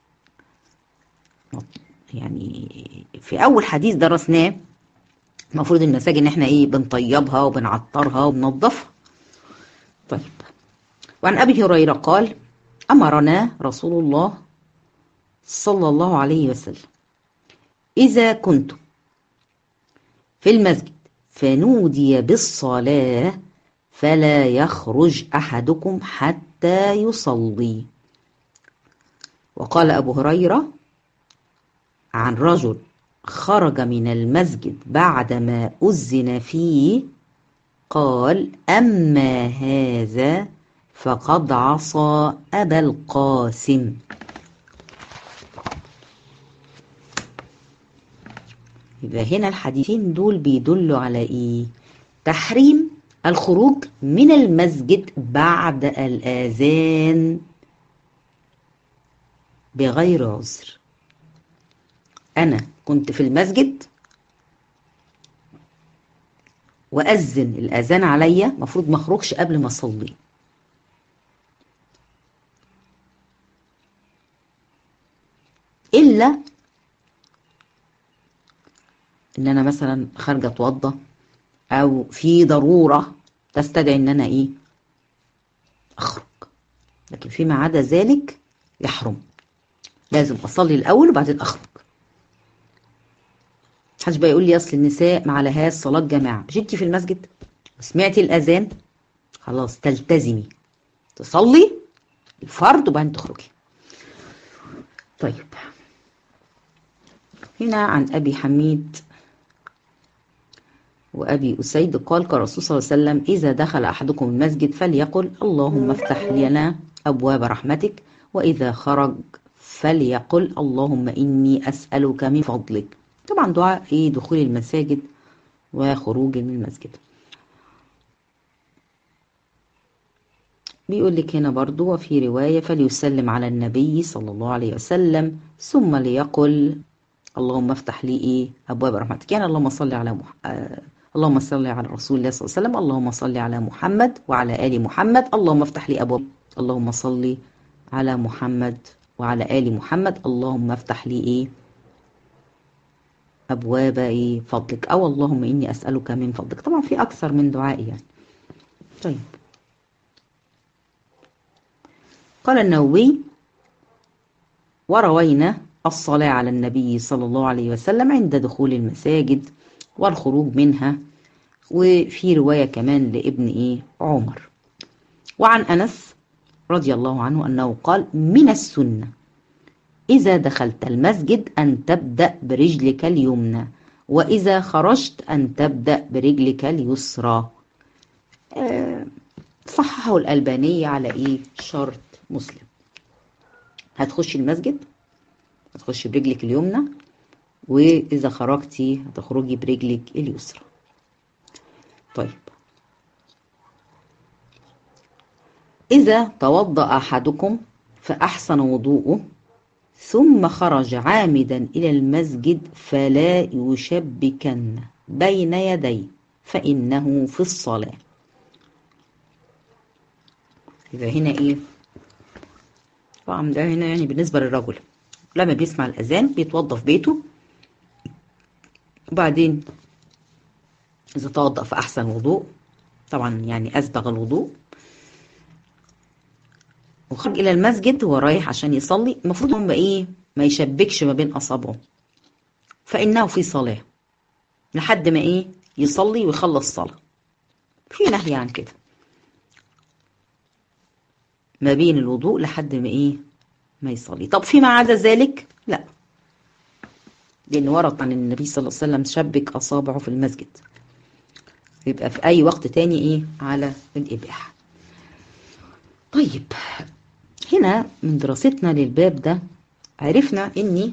يعني في اول حديث درسناه المفروض المساجد ان احنا ايه بنطيبها وبنعطرها وبننظفها طيب وعن أبي هريرة قال أمرنا رسول الله صلى الله عليه وسلم إذا كنتم في المسجد فنودي بالصلاة فلا يخرج أحدكم حتى يصلي وقال أبو هريرة عن رجل خرج من المسجد بعدما أذن فيه قال أما هذا فقد عصى أبا القاسم يبقى هنا الحديثين دول بيدلوا على إيه؟ تحريم الخروج من المسجد بعد الآذان بغير عذر أنا كنت في المسجد وأذن الأذان عليا المفروض ما أخرجش قبل ما أصلي إلا إن أنا مثلا خارجة أتوضى أو في ضرورة تستدعي إن أنا إيه أخرج لكن فيما عدا ذلك يحرم لازم أصلي الأول وبعدين أخرج محدش بقى يقول لي اصل النساء ما عليهاش صلاه جماعه مش انت في المسجد وسمعتي الاذان خلاص تلتزمي تصلي الفرض وبعدين تخرجي طيب هنا عن ابي حميد وابي اسيد قال قال الرسول صلى الله عليه وسلم اذا دخل احدكم المسجد فليقل اللهم افتح لنا ابواب رحمتك واذا خرج فليقل اللهم اني اسالك من فضلك طبعا دعاء ايه دخول المساجد وخروج من المسجد بيقول لك هنا برضو وفي رواية فليسلم على النبي صلى الله عليه وسلم ثم ليقل اللهم افتح لي ايه ابواب رحمتك يعني اللهم صل على مح... آه... اللهم صل على رسول الله صلى الله عليه وسلم اللهم صل على محمد وعلى ال محمد اللهم افتح لي ابواب اللهم صل على محمد وعلى ال محمد اللهم افتح لي ايه أبواب إيه فضلك أو اللهم إني أسألك من فضلك طبعا في أكثر من دعاء يعني طيب قال النووي وروينا الصلاة على النبي صلى الله عليه وسلم عند دخول المساجد والخروج منها وفي رواية كمان لابن إيه عمر وعن أنس رضي الله عنه أنه قال من السنة إذا دخلت المسجد أن تبدأ برجلك اليمنى وإذا خرجت أن تبدأ برجلك اليسرى أه صححه الألبانية على إيه شرط مسلم هتخشي المسجد هتخشي برجلك اليمنى وإذا خرجتي هتخرجي برجلك اليسرى طيب إذا توضأ أحدكم فأحسن وضوءه ثم خرج عامدا إلى المسجد فلا يشبكن بين يديه فإنه في الصلاة يبقى هنا إيه طبعا ده هنا يعني بالنسبة للرجل لما بيسمع الأذان بيتوضى في بيته وبعدين إذا توضأ في أحسن وضوء طبعا يعني أسبغ الوضوء وخرج الى المسجد وهو رايح عشان يصلي المفروض هم ايه ما يشبكش ما بين اصابعه فانه في صلاه لحد ما ايه يصلي ويخلص صلاه في نهي عن كده ما بين الوضوء لحد ما ايه ما يصلي طب فيما عدا ذلك لا لان ورد عن النبي صلى الله عليه وسلم شبك اصابعه في المسجد يبقى في اي وقت تاني ايه على الاباحه طيب هنا من دراستنا للباب ده عرفنا اني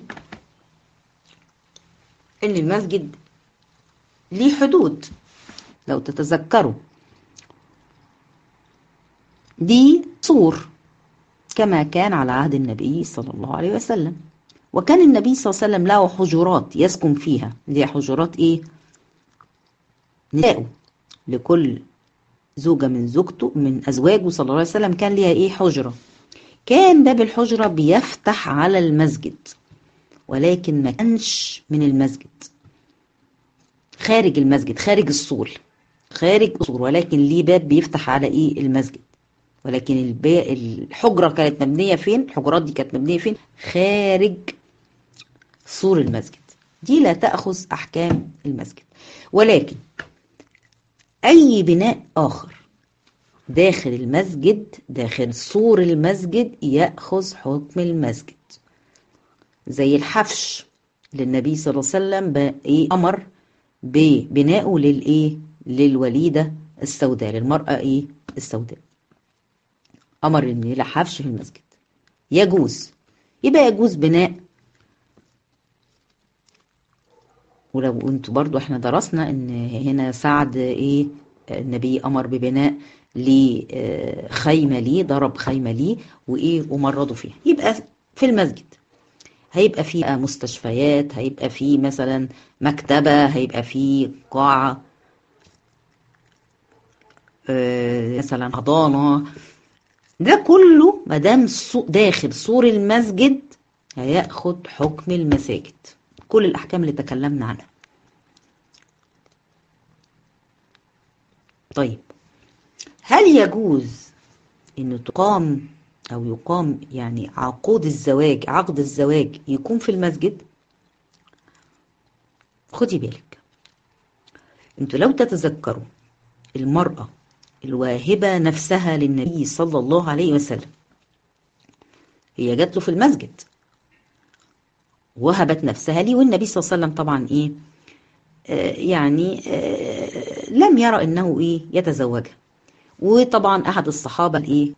ان المسجد ليه حدود لو تتذكروا دي سور كما كان على عهد النبي صلى الله عليه وسلم وكان النبي صلى الله عليه وسلم له حجرات يسكن فيها اللي هي حجرات ايه نساءه لكل زوجة من زوجته من أزواجه صلى الله عليه وسلم كان ليها إيه حجرة كان باب الحجرة بيفتح على المسجد ولكن ما كانش من المسجد خارج المسجد خارج السور خارج السور ولكن ليه باب بيفتح على إيه المسجد ولكن الباقي الحجرة كانت مبنية فين الحجرات دي كانت مبنية فين خارج سور المسجد دي لا تأخذ أحكام المسجد ولكن أي بناء آخر داخل المسجد داخل سور المسجد يأخذ حكم المسجد زي الحفش للنبي صلى الله عليه وسلم إيه أمر ببنائه للإيه للوليدة السوداء للمرأة إيه السوداء أمر إن لا حفش في المسجد يجوز يبقى يجوز بناء ولو انتوا برضو احنا درسنا ان هنا سعد ايه النبي امر ببناء لخيمة ليه ضرب خيمة ليه وايه ومرضوا فيها يبقى في المسجد هيبقى في مستشفيات هيبقى في مثلا مكتبة هيبقى في قاعة مثلا حضانة ده كله مادام داخل سور المسجد هياخد حكم المساجد كل الأحكام اللي تكلمنا عنها طيب هل يجوز أن تقام أو يقام يعني عقود الزواج عقد الزواج يكون في المسجد خدي بالك انتوا لو تتذكروا المرأة الواهبة نفسها للنبي صلى الله عليه وسلم هي جات له في المسجد وهبت نفسها لي والنبي صلى الله عليه وسلم طبعا ايه آه يعني آه لم يرى انه ايه يتزوجها وطبعا احد الصحابه ايه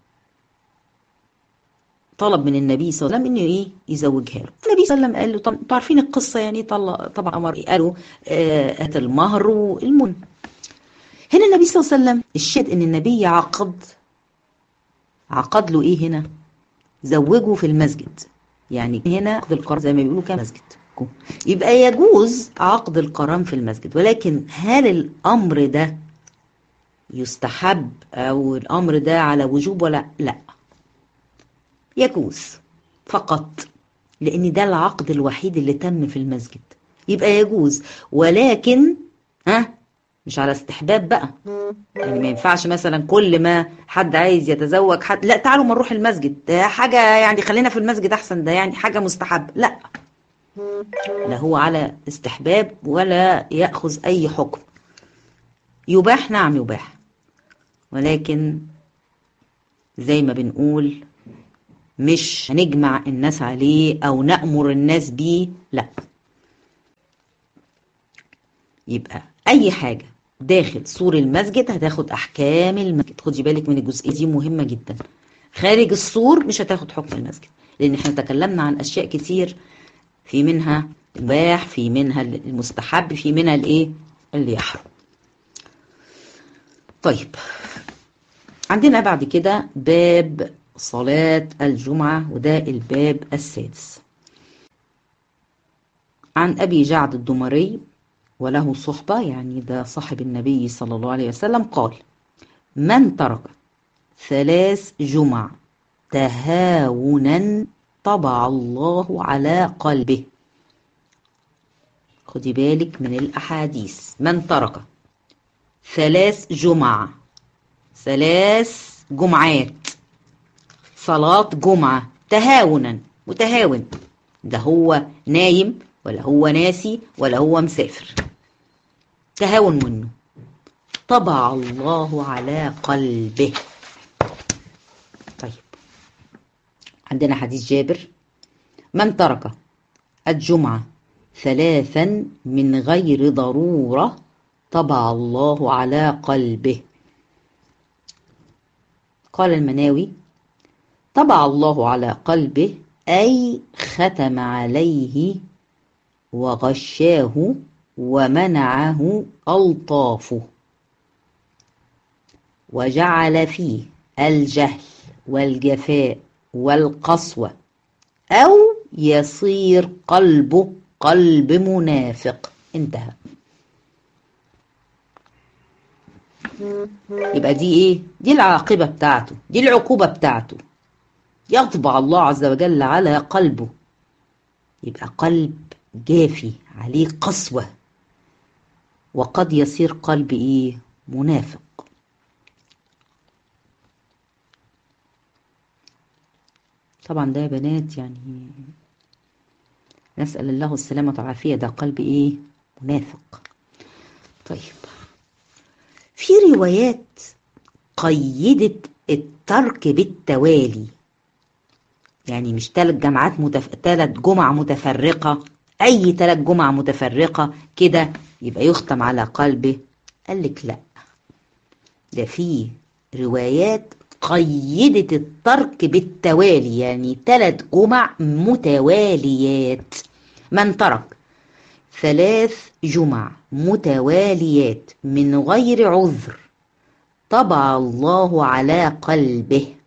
طلب من النبي صلى الله عليه وسلم انه ايه يزوجها له النبي صلى الله عليه وسلم قال له طبعا انتوا عارفين القصه يعني طلع طبعا امر قالوا آه اتى المهر والمن هنا النبي صلى الله عليه وسلم الشاهد ان النبي عقد عقد له ايه هنا زوجه في المسجد يعني هنا عقد القران زي ما بيقولوا كان مسجد يبقى يجوز عقد القران في المسجد ولكن هل الامر ده يستحب او الامر ده على وجوب ولا لا يجوز فقط لان ده العقد الوحيد اللي تم في المسجد يبقى يجوز ولكن ها مش على استحباب بقى يعني ما ينفعش مثلا كل ما حد عايز يتزوج حد لا تعالوا ما نروح المسجد ده حاجة يعني خلينا في المسجد أحسن ده يعني حاجة مستحب لا لا هو على استحباب ولا يأخذ أي حكم يباح نعم يباح ولكن زي ما بنقول مش هنجمع الناس عليه أو نأمر الناس بيه لا يبقى أي حاجة داخل سور المسجد هتاخد احكام المسجد خدي بالك من الجزئيه دي مهمه جدا خارج السور مش هتاخد حكم المسجد لان احنا تكلمنا عن اشياء كتير في منها المباح في منها المستحب في منها الايه اللي يحرم طيب عندنا بعد كده باب صلاة الجمعة وده الباب السادس عن أبي جعد الدمري وله صحبة يعني ده صاحب النبي صلى الله عليه وسلم قال من ترك ثلاث جمع تهاونا طبع الله على قلبه خدي بالك من الأحاديث من ترك ثلاث جمع ثلاث جمعات صلاة جمعة تهاونا متهاون ده هو نايم ولا هو ناسي ولا هو مسافر تهاون منه طبع الله على قلبه طيب عندنا حديث جابر من ترك الجمعة ثلاثا من غير ضرورة طبع الله على قلبه قال المناوي طبع الله على قلبه أي ختم عليه وغشاه ومنعه ألطافه وجعل فيه الجهل والجفاء والقسوة أو يصير قلبه قلب منافق انتهى يبقى دي ايه دي العاقبة بتاعته دي العقوبة بتاعته يطبع الله عز وجل على قلبه يبقى قلب جافي عليه قسوة وقد يصير قلب ايه منافق طبعا ده يا بنات يعني نسأل الله السلامة والعافية ده قلب ايه منافق طيب في روايات قيدت الترك بالتوالي يعني مش ثلاث جماعات متف... ثلاث جمع متفرقة أي ثلاث جمع متفرقة كده يبقى يختم على قلبه قال لك لا ده في روايات قيدت الترك بالتوالي يعني ثلاث جمع متواليات من ترك ثلاث جمع متواليات من غير عذر طبع الله على قلبه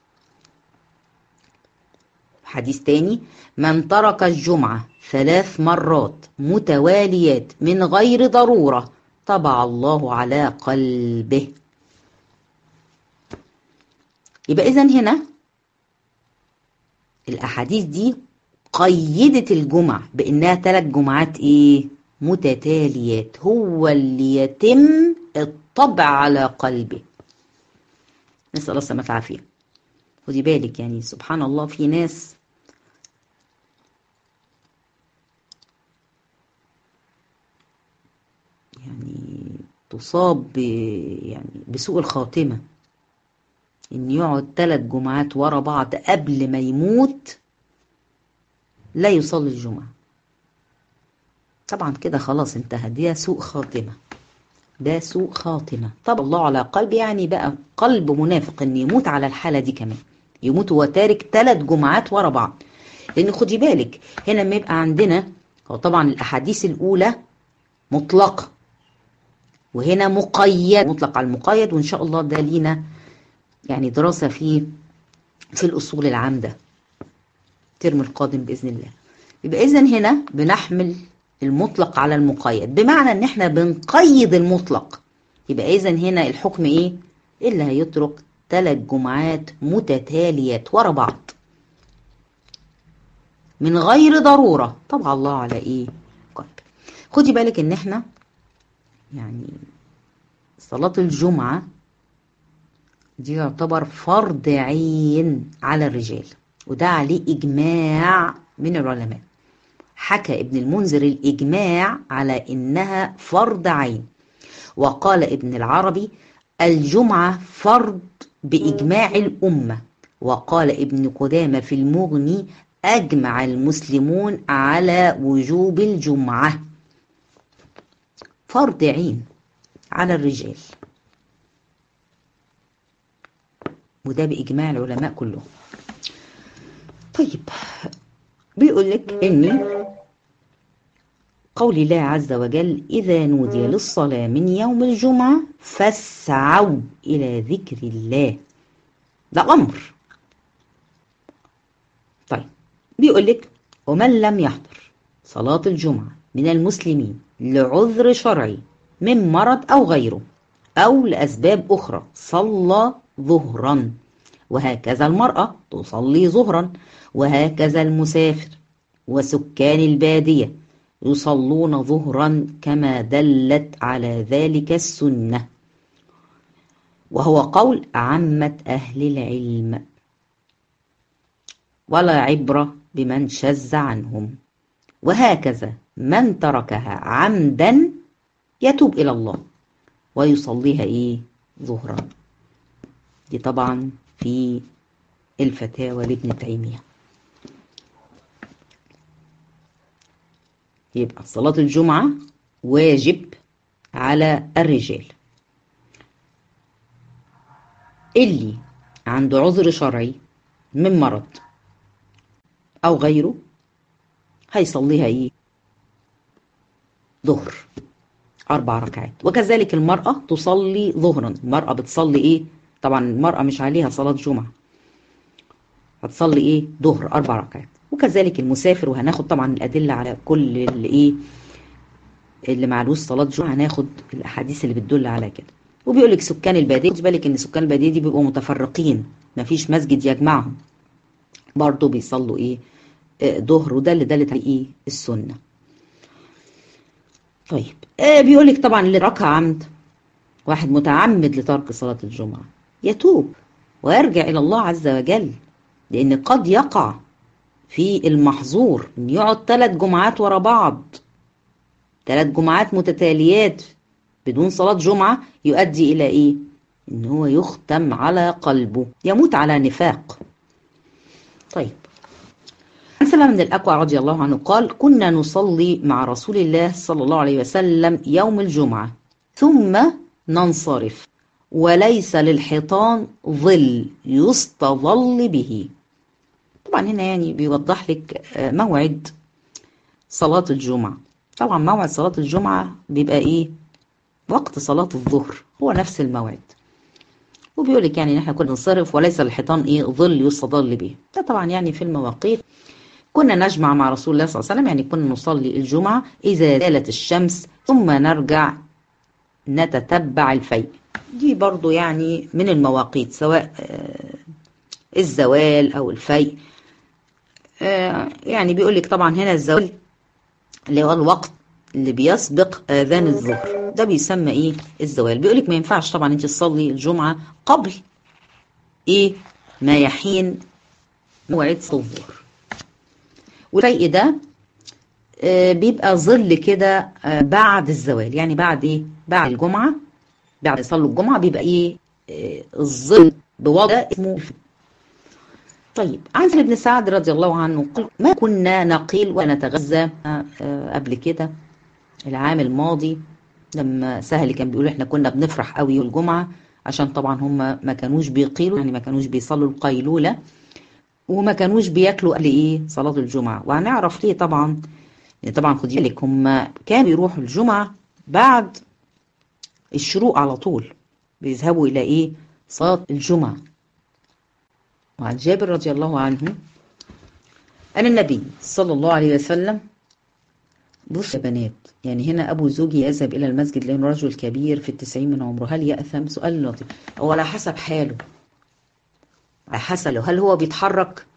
حديث تاني من ترك الجمعة ثلاث مرات متواليات من غير ضرورة طبع الله على قلبه يبقى إذن هنا الأحاديث دي قيدت الجمع بإنها ثلاث جمعات إيه متتاليات هو اللي يتم الطبع على قلبه نسأل الله السلامة والعافية خدي بالك يعني سبحان الله في ناس يعني تصاب ب يعني بسوء الخاتمة إن يقعد ثلاث جمعات ورا بعض قبل ما يموت لا يصلي الجمعة طبعا كده خلاص انتهى دي سوء خاتمة ده سوء خاتمة طب الله على قلب يعني بقى قلب منافق ان يموت على الحالة دي كمان يموت وهو تارك ثلاث جمعات ورا بعض لان خدي بالك هنا لما يبقى عندنا هو طبعا الاحاديث الاولى مطلقة وهنا مقيد مطلق على المقيد وان شاء الله ده لينا يعني دراسة في في الاصول العامدة الترم القادم باذن الله يبقى اذا هنا بنحمل المطلق على المقيد بمعنى ان احنا بنقيد المطلق يبقى اذا هنا الحكم ايه اللي هيترك ثلاث جمعات متتاليات ورا بعض من غير ضرورة طبعا الله على ايه قلب خدي بالك ان احنا يعني صلاة الجمعة دي يعتبر فرض عين على الرجال وده عليه إجماع من العلماء حكى ابن المنذر الإجماع على إنها فرض عين وقال ابن العربي الجمعة فرض بإجماع الأمة وقال ابن قدامة في المغني أجمع المسلمون على وجوب الجمعة فرض عين على الرجال وده بإجماع العلماء كلهم طيب بيقول لك إني قول الله عز وجل إذا نودي للصلاة من يوم الجمعة فاسعوا إلى ذكر الله ده أمر طيب بيقول لك ومن لم يحضر صلاة الجمعة من المسلمين لعذر شرعي من مرض أو غيره أو لأسباب أخرى صلى ظهرا وهكذا المرأة تصلي ظهرا وهكذا المسافر وسكان البادية يصلون ظهرا كما دلت على ذلك السنة وهو قول عامة أهل العلم ولا عبرة بمن شذ عنهم وهكذا من تركها عمدا يتوب إلى الله ويصليها إيه ظهرا دي طبعا في الفتاوى لابن تيمية يبقى صلاة الجمعة واجب على الرجال اللي عنده عذر شرعي من مرض أو غيره هيصليها إيه ظهر أربع ركعات وكذلك المرأة تصلي ظهرا المرأة بتصلي إيه طبعا المرأة مش عليها صلاة جمعة هتصلي إيه ظهر أربع ركعات وكذلك المسافر وهناخد طبعا الأدلة على كل اللي إيه اللي معلوش صلاة جمعة هناخد الأحاديث اللي بتدل على كده وبيقول لك سكان البادية خد بالك إن سكان البادية دي بيبقوا متفرقين مفيش مسجد يجمعهم برضه بيصلوا إيه ظهر وده اللي دلت عليه إيه السنة طيب آه بيقول لك طبعا اللي تركها عمد واحد متعمد لترك صلاة الجمعة يتوب ويرجع إلى الله عز وجل لأن قد يقع في المحظور إن يقعد ثلاث جمعات ورا بعض ثلاث جمعات متتاليات بدون صلاة جمعة يؤدي إلى إيه؟ إن هو يختم على قلبه يموت على نفاق طيب عن سلمة بن الأكوع رضي الله عنه قال كنا نصلي مع رسول الله صلى الله عليه وسلم يوم الجمعة ثم ننصرف وليس للحيطان ظل يستظل به طبعا هنا يعني بيوضح لك موعد صلاة الجمعة طبعا موعد صلاة الجمعة بيبقى ايه وقت صلاة الظهر هو نفس الموعد وبيقول لك يعني ان احنا كنا ننصرف وليس الحيطان ايه ظل يستظل به ده طبعا يعني في المواقيت كنا نجمع مع رسول الله صلى الله عليه وسلم يعني كنا نصلي الجمعة إذا زالت الشمس ثم نرجع نتتبع الفيء دي برضو يعني من المواقيت سواء الزوال أو الفيء يعني بيقول لك طبعا هنا الزوال اللي هو الوقت اللي بيسبق آذان الظهر ده بيسمى إيه الزوال بيقول لك ما ينفعش طبعا أنت تصلي الجمعة قبل إيه ما يحين موعد الظهر والفيء ده بيبقى ظل كده بعد الزوال يعني بعد ايه بعد الجمعة بعد يصلوا الجمعة بيبقى ايه الظل بوضع اسمه طيب عن سهل بن سعد رضي الله عنه قال ما كنا نقيل ونتغذى قبل كده العام الماضي لما سهل كان بيقول احنا كنا بنفرح قوي يوم الجمعة عشان طبعا هم ما كانوش بيقيلوا يعني ما كانوش بيصلوا القيلولة وما كانوش بياكلوا قبل ايه صلاة الجمعة وهنعرف ليه طبعا يعني طبعا خدي بالك هم كانوا يروحوا الجمعة بعد الشروق على طول بيذهبوا الى ايه صلاة الجمعة وعن جابر رضي الله عنه أن النبي صلى الله عليه وسلم بص يا بنات يعني هنا أبو زوجي يذهب إلى المسجد لأنه رجل كبير في التسعين من عمره هل يأثم سؤال لطيف هو على حسب حاله على حسب هل هو بيتحرك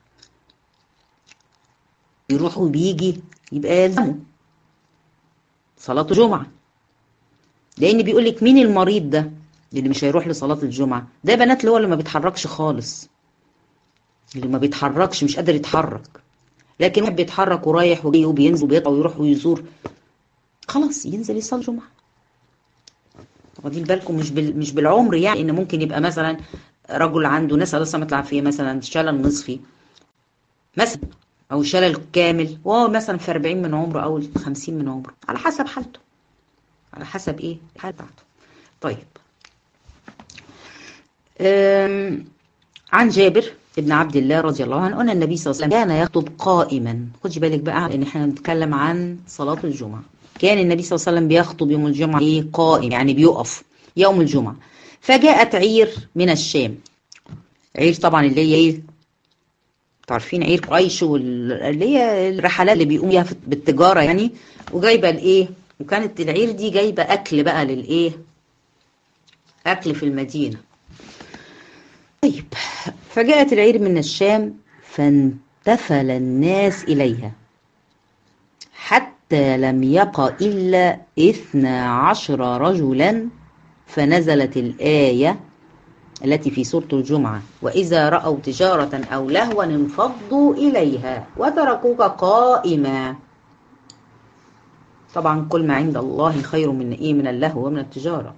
يروح وبيجي يبقى يلزمه صلاة الجمعة لأن بيقول لك مين المريض ده اللي مش هيروح لصلاة الجمعة ده بنات اللي هو اللي ما بيتحركش خالص اللي ما بيتحركش مش قادر يتحرك لكن واحد بيتحرك ورايح وجاي وبينزل وبيطلع ويروح ويزور خلاص ينزل يصلي الجمعة واخدين بالكم مش بال... مش بالعمر يعني ان ممكن يبقى مثلا رجل عنده نسأل الله سلامة العافية مثلا شلل نصفي مثلا او شلل كامل وهو مثلا في 40 من عمره او 50 من عمره على حسب حالته على حسب ايه الحال بتاعته طيب عن جابر ابن عبد الله رضي الله عنه أن النبي صلى الله عليه وسلم كان يخطب قائما خدي بالك بقى ان احنا بنتكلم عن صلاة الجمعة كان النبي صلى الله عليه وسلم بيخطب يوم الجمعة ايه قائم يعني بيقف يوم الجمعة فجاءت عير من الشام عير طبعا اللي هي ايه عارفين عير قريش اللي هي الرحلات اللي بيقوم بيها بالتجارة يعني وجايبة الايه وكانت العير دي جايبة اكل بقى للايه اكل في المدينة طيب فجاءت العير من الشام فانتفل الناس إليها حتى لم يبق إلا إثنى عشر رجلا فنزلت الآية التي في سورة الجمعة وإذا رأوا تجارة أو لهوا انفضوا إليها وتركوك قائما طبعا كل ما عند الله خير من إيه من اللهو ومن التجارة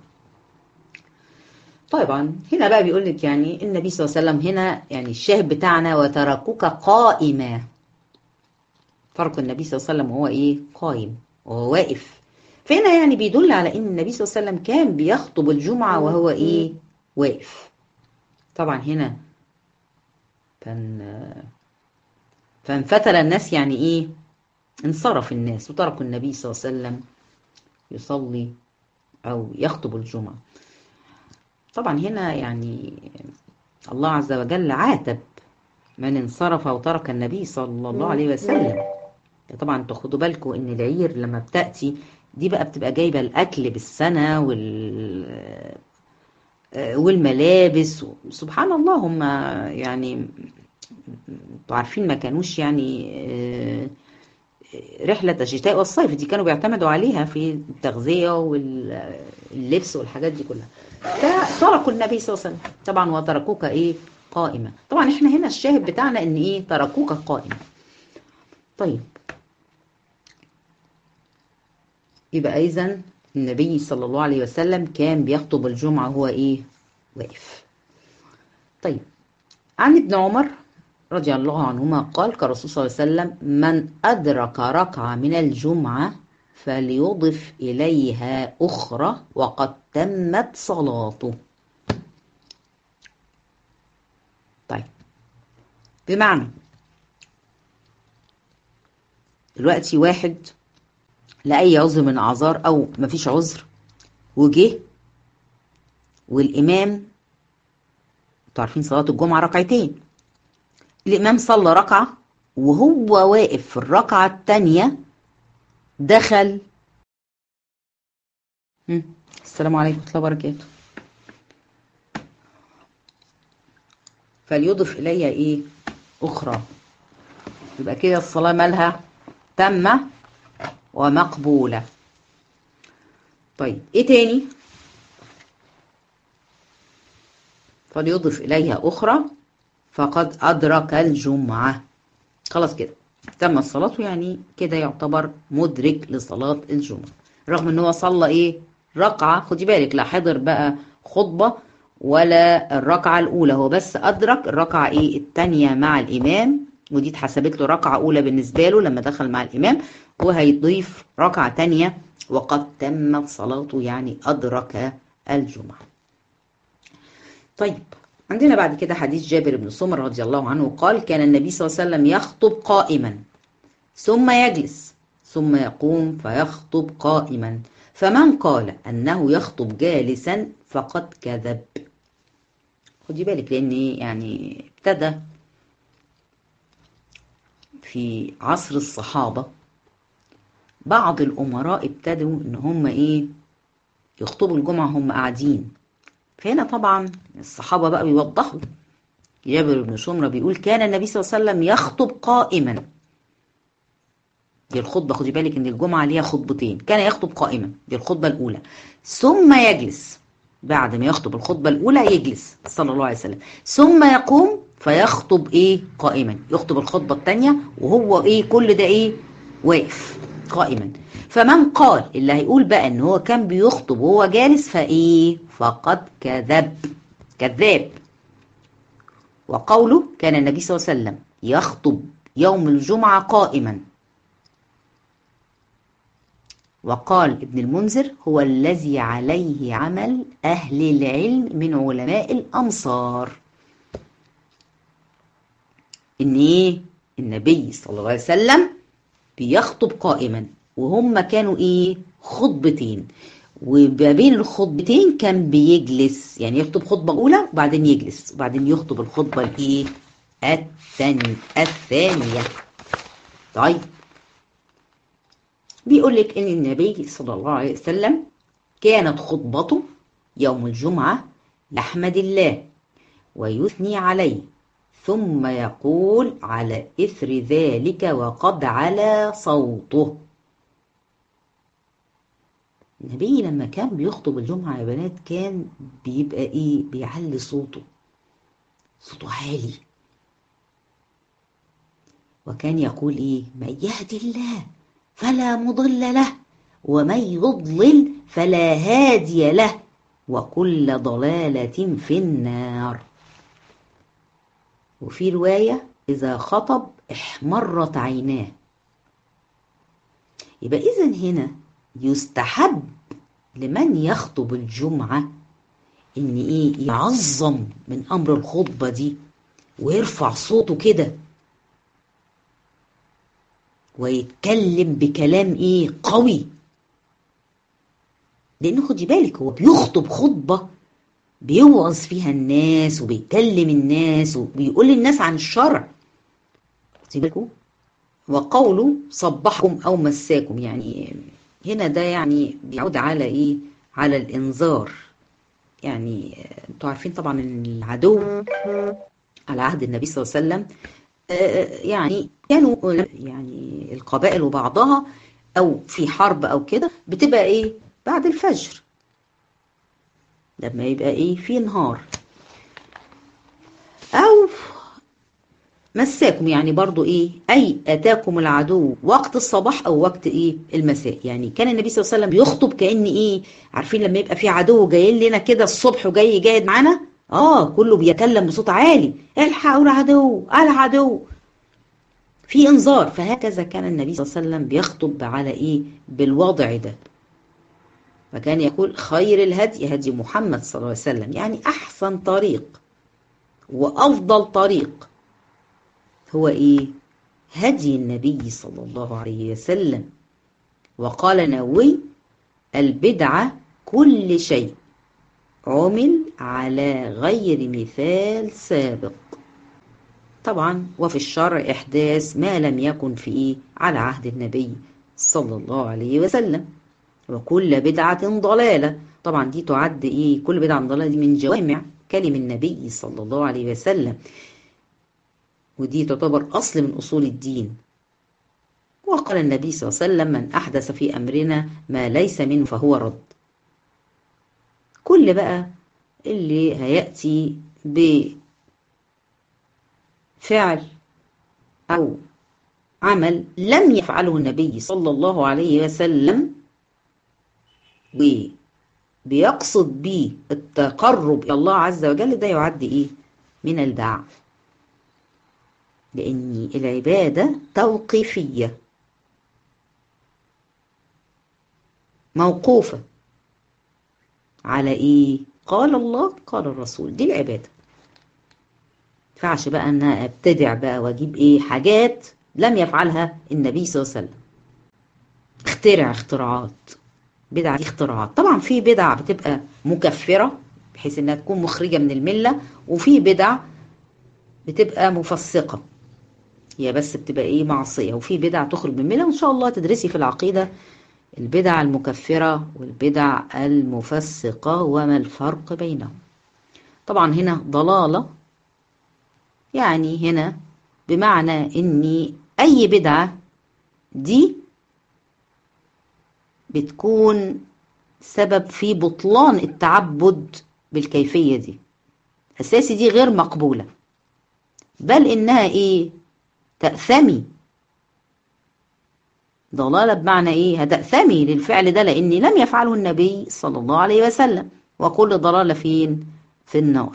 طبعا هنا بقى بيقول لك يعني النبي صلى الله عليه وسلم هنا يعني الشاهد بتاعنا وتركوك قائما ترك النبي صلى الله عليه وسلم وهو ايه قائم وهو واقف فهنا يعني بيدل على ان النبي صلى الله عليه وسلم كان بيخطب الجمعة وهو ايه واقف طبعا هنا فان فانفتل الناس يعني ايه انصرف الناس وتركوا النبي صلى الله عليه وسلم يصلي او يخطب الجمعه طبعا هنا يعني الله عز وجل عاتب من انصرف وترك النبي صلى الله عليه وسلم طبعا تاخدوا بالكم ان العير لما بتاتي دي بقى بتبقى جايبه الاكل بالسنه وال والملابس سبحان الله هم يعني انتوا عارفين ما كانوش يعني رحلة الشتاء والصيف دي كانوا بيعتمدوا عليها في التغذية واللبس والحاجات دي كلها فتركوا النبي صلى الله عليه وسلم طبعا وتركوك ايه قائمة طبعا احنا هنا الشاهد بتاعنا ان ايه تركوك قائمة طيب يبقى اذا النبي صلى الله عليه وسلم كان بيخطب الجمعة هو ايه واقف طيب عن ابن عمر رضي الله عنهما قال كالرسول صلى الله عليه وسلم من أدرك ركعة من الجمعة فليضف إليها أخرى وقد تمت صلاته طيب بمعنى دلوقتي واحد لأي عذر من أعذار أو مفيش عذر وجه والإمام انتوا عارفين صلاة الجمعة ركعتين الإمام صلى ركعة وهو واقف في الركعة التانية دخل السلام عليكم ورحمة الله وبركاته فليضف إلي إيه أخرى يبقى كده الصلاة مالها تامة ومقبولة طيب إيه تاني فليضف إليها أخرى فقد أدرك الجمعة خلاص كده تم الصلاة يعني كده يعتبر مدرك لصلاة الجمعة رغم ان هو صلى ايه ركعة خدي بالك لا حضر بقى خطبة ولا الركعة الأولى هو بس أدرك الركعة ايه التانية مع الإمام ودي اتحسبت له ركعة أولى بالنسبة له لما دخل مع الإمام وهيضيف ركعة تانية وقد تمت صلاته يعني أدرك الجمعة طيب عندنا بعد كده حديث جابر بن سمر رضي الله عنه قال كان النبي صلى الله عليه وسلم يخطب قائما ثم يجلس ثم يقوم فيخطب قائما فمن قال أنه يخطب جالسا فقد كذب خدي بالك لأن يعني ابتدى في عصر الصحابة بعض الأمراء ابتدوا إن هم إيه يخطبوا الجمعة هم قاعدين فهنا طبعا الصحابة بقى بيوضحوا جابر بن سمرة بيقول كان النبي صلى الله عليه وسلم يخطب قائما دي الخطبة خدي بالك ان الجمعة ليها خطبتين كان يخطب قائما دي الخطبة الأولى ثم يجلس بعد ما يخطب الخطبة الأولى يجلس صلى الله عليه وسلم ثم يقوم فيخطب ايه قائما يخطب الخطبة الثانية وهو ايه كل ده ايه واقف قائما فمن قال اللي هيقول بقى ان هو كان بيخطب وهو جالس فايه فقد كذب كذاب وقوله كان النبي صلى الله عليه وسلم يخطب يوم الجمعة قائما وقال ابن المنذر هو الذي عليه عمل أهل العلم من علماء الأمصار إن إيه النبي صلى الله عليه وسلم بيخطب قائما وهم كانوا إيه خطبتين وما بين الخطبتين كان بيجلس يعني يخطب خطبة أولى وبعدين يجلس وبعدين يخطب الخطبة الإيه الثانية الثانية طيب بيقول لك ان النبي صلى الله عليه وسلم كانت خطبته يوم الجمعة يحمد الله ويثني عليه ثم يقول على إثر ذلك وقد على صوته النبي لما كان بيخطب الجمعة يا بنات كان بيبقى إيه بيعلي صوته صوته عالي وكان يقول إيه من يهدي الله فلا مضل له ومن يضلل فلا هادي له وكل ضلالة في النار وفي رواية إذا خطب احمرت عيناه يبقى إذا هنا يستحب لمن يخطب الجمعة إن إيه يعظم من أمر الخطبة دي ويرفع صوته كده ويتكلم بكلام ايه قوي لان خدي بالك هو بيخطب خطبه بيوعظ فيها الناس وبيكلم الناس وبيقول للناس عن الشرع خدي بالكم وقوله صبحكم او مساكم يعني هنا ده يعني بيعود على ايه على الانذار يعني انتوا عارفين طبعا ان العدو على عهد النبي صلى الله عليه وسلم يعني كانوا يعني القبائل وبعضها او في حرب او كده بتبقى ايه بعد الفجر لما يبقى ايه في نهار أو مساكم يعني برضو ايه اي اتاكم العدو وقت الصباح او وقت ايه المساء يعني كان النبي صلى الله عليه وسلم بيخطب كان ايه عارفين لما يبقى في عدو جاي لنا كده الصبح وجاي يجاهد معانا اه كله بيتكلم بصوت عالي الحقوا العدو العدو في انذار فهكذا كان النبي صلى الله عليه وسلم بيخطب على ايه بالوضع ده فكان يقول خير الهدي هدي محمد صلى الله عليه وسلم يعني احسن طريق وافضل طريق هو ايه هدي النبي صلى الله عليه وسلم وقال نووي البدعة كل شيء عمل على غير مثال سابق طبعا وفي الشرع إحداث ما لم يكن فيه على عهد النبي صلى الله عليه وسلم وكل بدعة ضلالة طبعا دي تعد إيه كل بدعة ضلالة دي من جوامع كلم النبي صلى الله عليه وسلم ودي تعتبر أصل من أصول الدين وقال النبي صلى الله عليه وسلم من أحدث في أمرنا ما ليس منه فهو رد كل بقى اللي هيأتي بفعل أو عمل لم يفعله النبي صلى الله عليه وسلم وبيقصد به التقرب إلى الله عز وجل ده يعد إيه من البدع لأن العبادة توقيفية موقوفة على إيه؟ قال الله قال الرسول دي العبادة فعش بقى أن أبتدع بقى وأجيب إيه حاجات لم يفعلها النبي صلى الله عليه وسلم اخترع اختراعات بدعة دي اختراعات طبعا في بدع بتبقى مكفرة بحيث انها تكون مخرجة من الملة وفي بدع بتبقى مفسقة هي بس بتبقى ايه معصية وفي بدع تخرج من الملة وان شاء الله تدرسي في العقيدة البدع المكفرة والبدع المفسقة وما الفرق بينهم طبعا هنا ضلالة يعني هنا بمعنى ان اي بدعة دي بتكون سبب في بطلان التعبد بالكيفية دي أساسي دي غير مقبولة بل إنها إيه تأثمي ضلالة بمعنى إيه هتأثمي للفعل ده لأن لم يفعله النبي صلى الله عليه وسلم وكل ضلالة فين في النار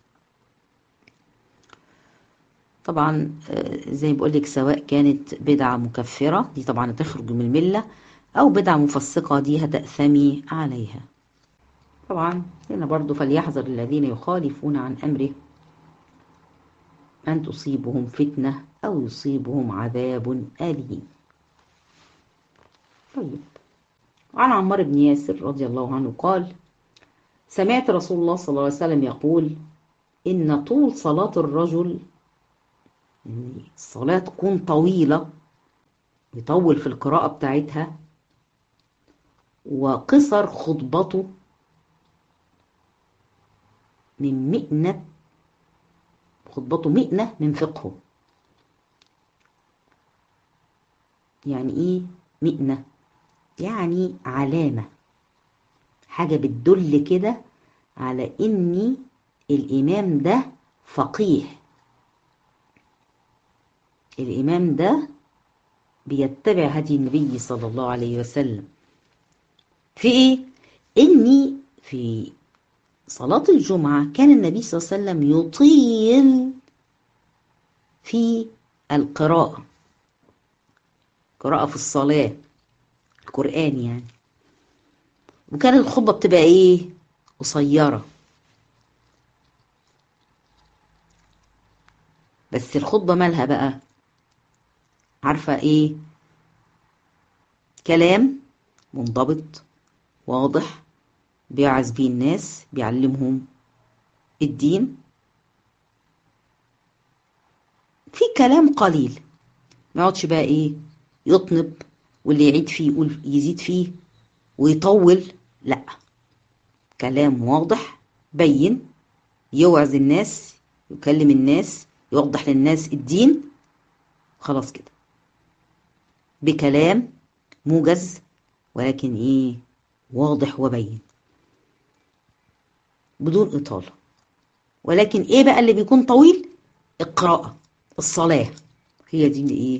طبعا زي ما بقول لك سواء كانت بدعة مكفرة دي طبعا تخرج من الملة أو بدعة مفسقة دي هتأثمي عليها طبعا هنا برضو فليحذر الذين يخالفون عن أمره أن تصيبهم فتنة أو يصيبهم عذاب أليم طيب عن عمار بن ياسر رضي الله عنه قال سمعت رسول الله صلى الله عليه وسلم يقول إن طول صلاة الرجل يعني الصلاة تكون طويلة يطول في القراءة بتاعتها وقصر خطبته من مئنة خطبته مئنة من فقهه يعني ايه مئنة يعني علامة حاجة بتدل كده على اني الامام ده فقيه الامام ده بيتبع هدي النبي صلى الله عليه وسلم في ايه اني في صلاة الجمعة كان النبي صلى الله عليه وسلم يطيل في القراءة قراءة في الصلاة القرآن يعني وكان الخطبة بتبقى ايه قصيرة بس الخطبة مالها بقى عارفة ايه كلام منضبط واضح بيعز بيه الناس بيعلمهم الدين في كلام قليل ما يقعدش بقى ايه يطنب واللي يعيد فيه يقول يزيد فيه ويطول لا كلام واضح بين يوعظ الناس يكلم الناس يوضح للناس الدين خلاص كده بكلام موجز ولكن ايه واضح وبين بدون إطالة ولكن ايه بقى اللي بيكون طويل القراءة الصلاة هي دي اللي ايه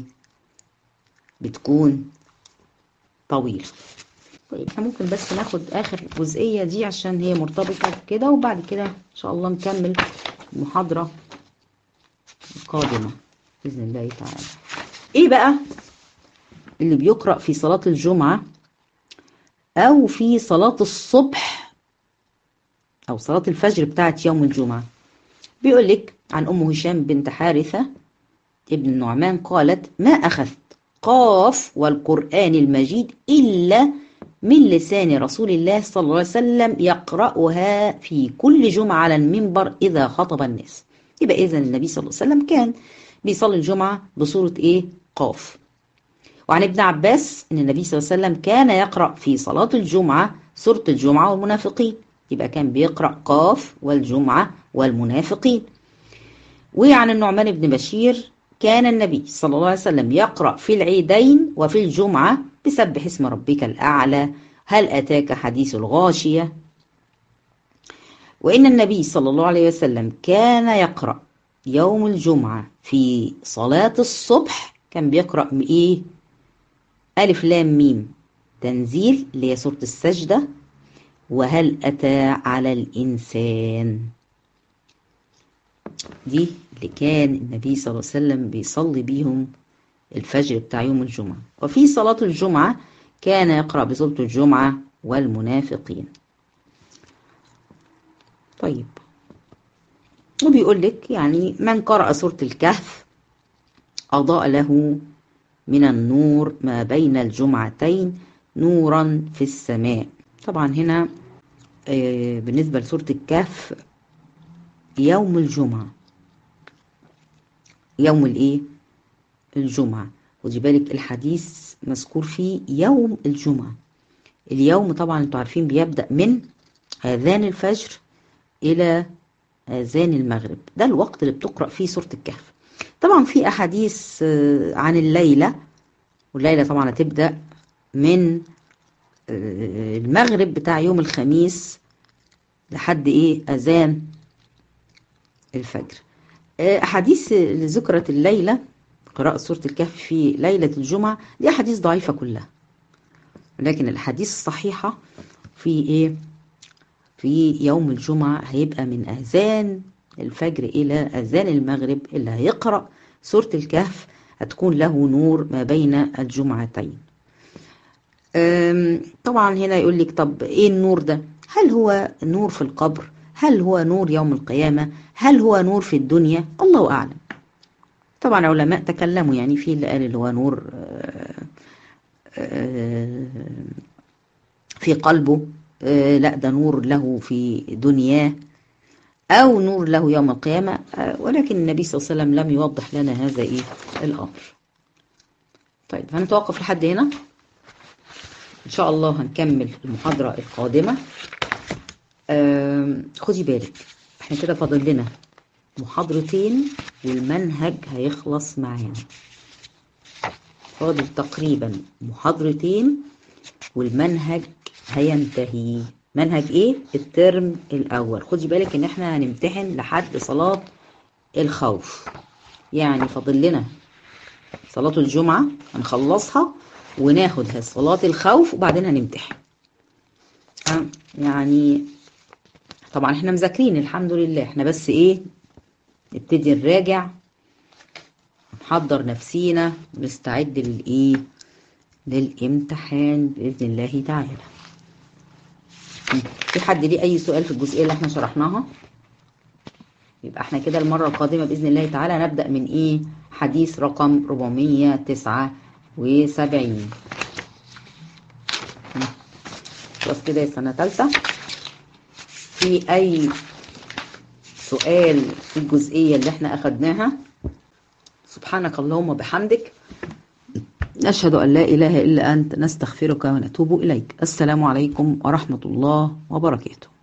بتكون طويلة طيب احنا ممكن بس ناخد اخر جزئية دي عشان هي مرتبطة كده وبعد كده ان شاء الله نكمل المحاضرة القادمة بإذن الله تعالى ايه بقى اللي بيقرأ في صلاة الجمعة او في صلاة الصبح او صلاة الفجر بتاعت يوم الجمعة بيقول لك عن ام هشام بنت حارثة ابن النعمان قالت ما اخذت قاف والقرآن المجيد الا من لسان رسول الله صلى الله عليه وسلم يقرأها في كل جمعة على المنبر إذا خطب الناس يبقى إذا النبي صلى الله عليه وسلم كان بيصلي الجمعة بصورة إيه؟ قاف وعن ابن عباس أن النبي صلى الله عليه وسلم كان يقرأ في صلاة الجمعة سورة الجمعة والمنافقين يبقى كان بيقرأ قاف والجمعة والمنافقين وعن النعمان بن بشير كان النبي صلى الله عليه وسلم يقرأ في العيدين وفي الجمعة بسبح اسم ربك الأعلى هل أتاك حديث الغاشية وإن النبي صلى الله عليه وسلم كان يقرأ يوم الجمعة في صلاة الصبح كان بيقرأ إيه ألف لام ميم تنزيل اللي هي سورة السجدة وهل أتى على الإنسان دي اللي كان النبي صلى الله عليه وسلم بيصلي بيهم الفجر بتاع يوم الجمعة وفي صلاة الجمعة كان يقرأ بسورة الجمعة والمنافقين طيب وبيقول لك يعني من قرأ سورة الكهف أضاء له من النور ما بين الجمعتين نورا في السماء طبعا هنا بالنسبة لسورة الكهف يوم الجمعة يوم الايه الجمعة ودي بالك الحديث مذكور فيه يوم الجمعة اليوم طبعا انتوا عارفين بيبدأ من اذان الفجر الى اذان المغرب ده الوقت اللي بتقرأ فيه سورة الكهف طبعا في احاديث عن الليلة والليلة طبعا هتبدأ من المغرب بتاع يوم الخميس لحد ايه اذان الفجر احاديث اللي ذكرت الليله قراءة سورة الكهف في ليلة الجمعة دي أحاديث ضعيفة كلها لكن الأحاديث الصحيحة في إيه؟ في يوم الجمعة هيبقى من أذان الفجر إلى أذان المغرب اللي هيقرأ سورة الكهف هتكون له نور ما بين الجمعتين طبعا هنا يقول لك طب إيه النور ده؟ هل هو نور في القبر؟ هل هو نور يوم القيامة؟ هل هو نور في الدنيا؟ الله أعلم طبعا علماء تكلموا يعني في اللي قال اللي هو نور في قلبه لا ده نور له في دنياه أو نور له يوم القيامة ولكن النبي صلى الله عليه وسلم لم يوضح لنا هذا إيه الأمر طيب هنتوقف لحد هنا إن شاء الله هنكمل المحاضرة القادمة خدي بالك احنا كده فاضل لنا محاضرتين والمنهج هيخلص معانا فاضل تقريبا محاضرتين والمنهج هينتهي منهج ايه الترم الاول خدي بالك ان احنا هنمتحن لحد صلاة الخوف يعني فاضل لنا صلاة الجمعة هنخلصها وناخد صلاة الخوف وبعدين هنمتحن يعني طبعا احنا مذاكرين الحمد لله احنا بس ايه نبتدي نراجع نحضر نفسينا ونستعد للايه للامتحان باذن الله تعالى في حد ليه اي سؤال في الجزئيه اللي احنا شرحناها يبقى احنا كده المره القادمه باذن الله تعالى نبدا من ايه حديث رقم 479 خلاص كده يا سنه ثالثه في اي سؤال في الجزئية اللي احنا اخدناها سبحانك اللهم وبحمدك نشهد ان لا اله الا انت نستغفرك ونتوب اليك السلام عليكم ورحمة الله وبركاته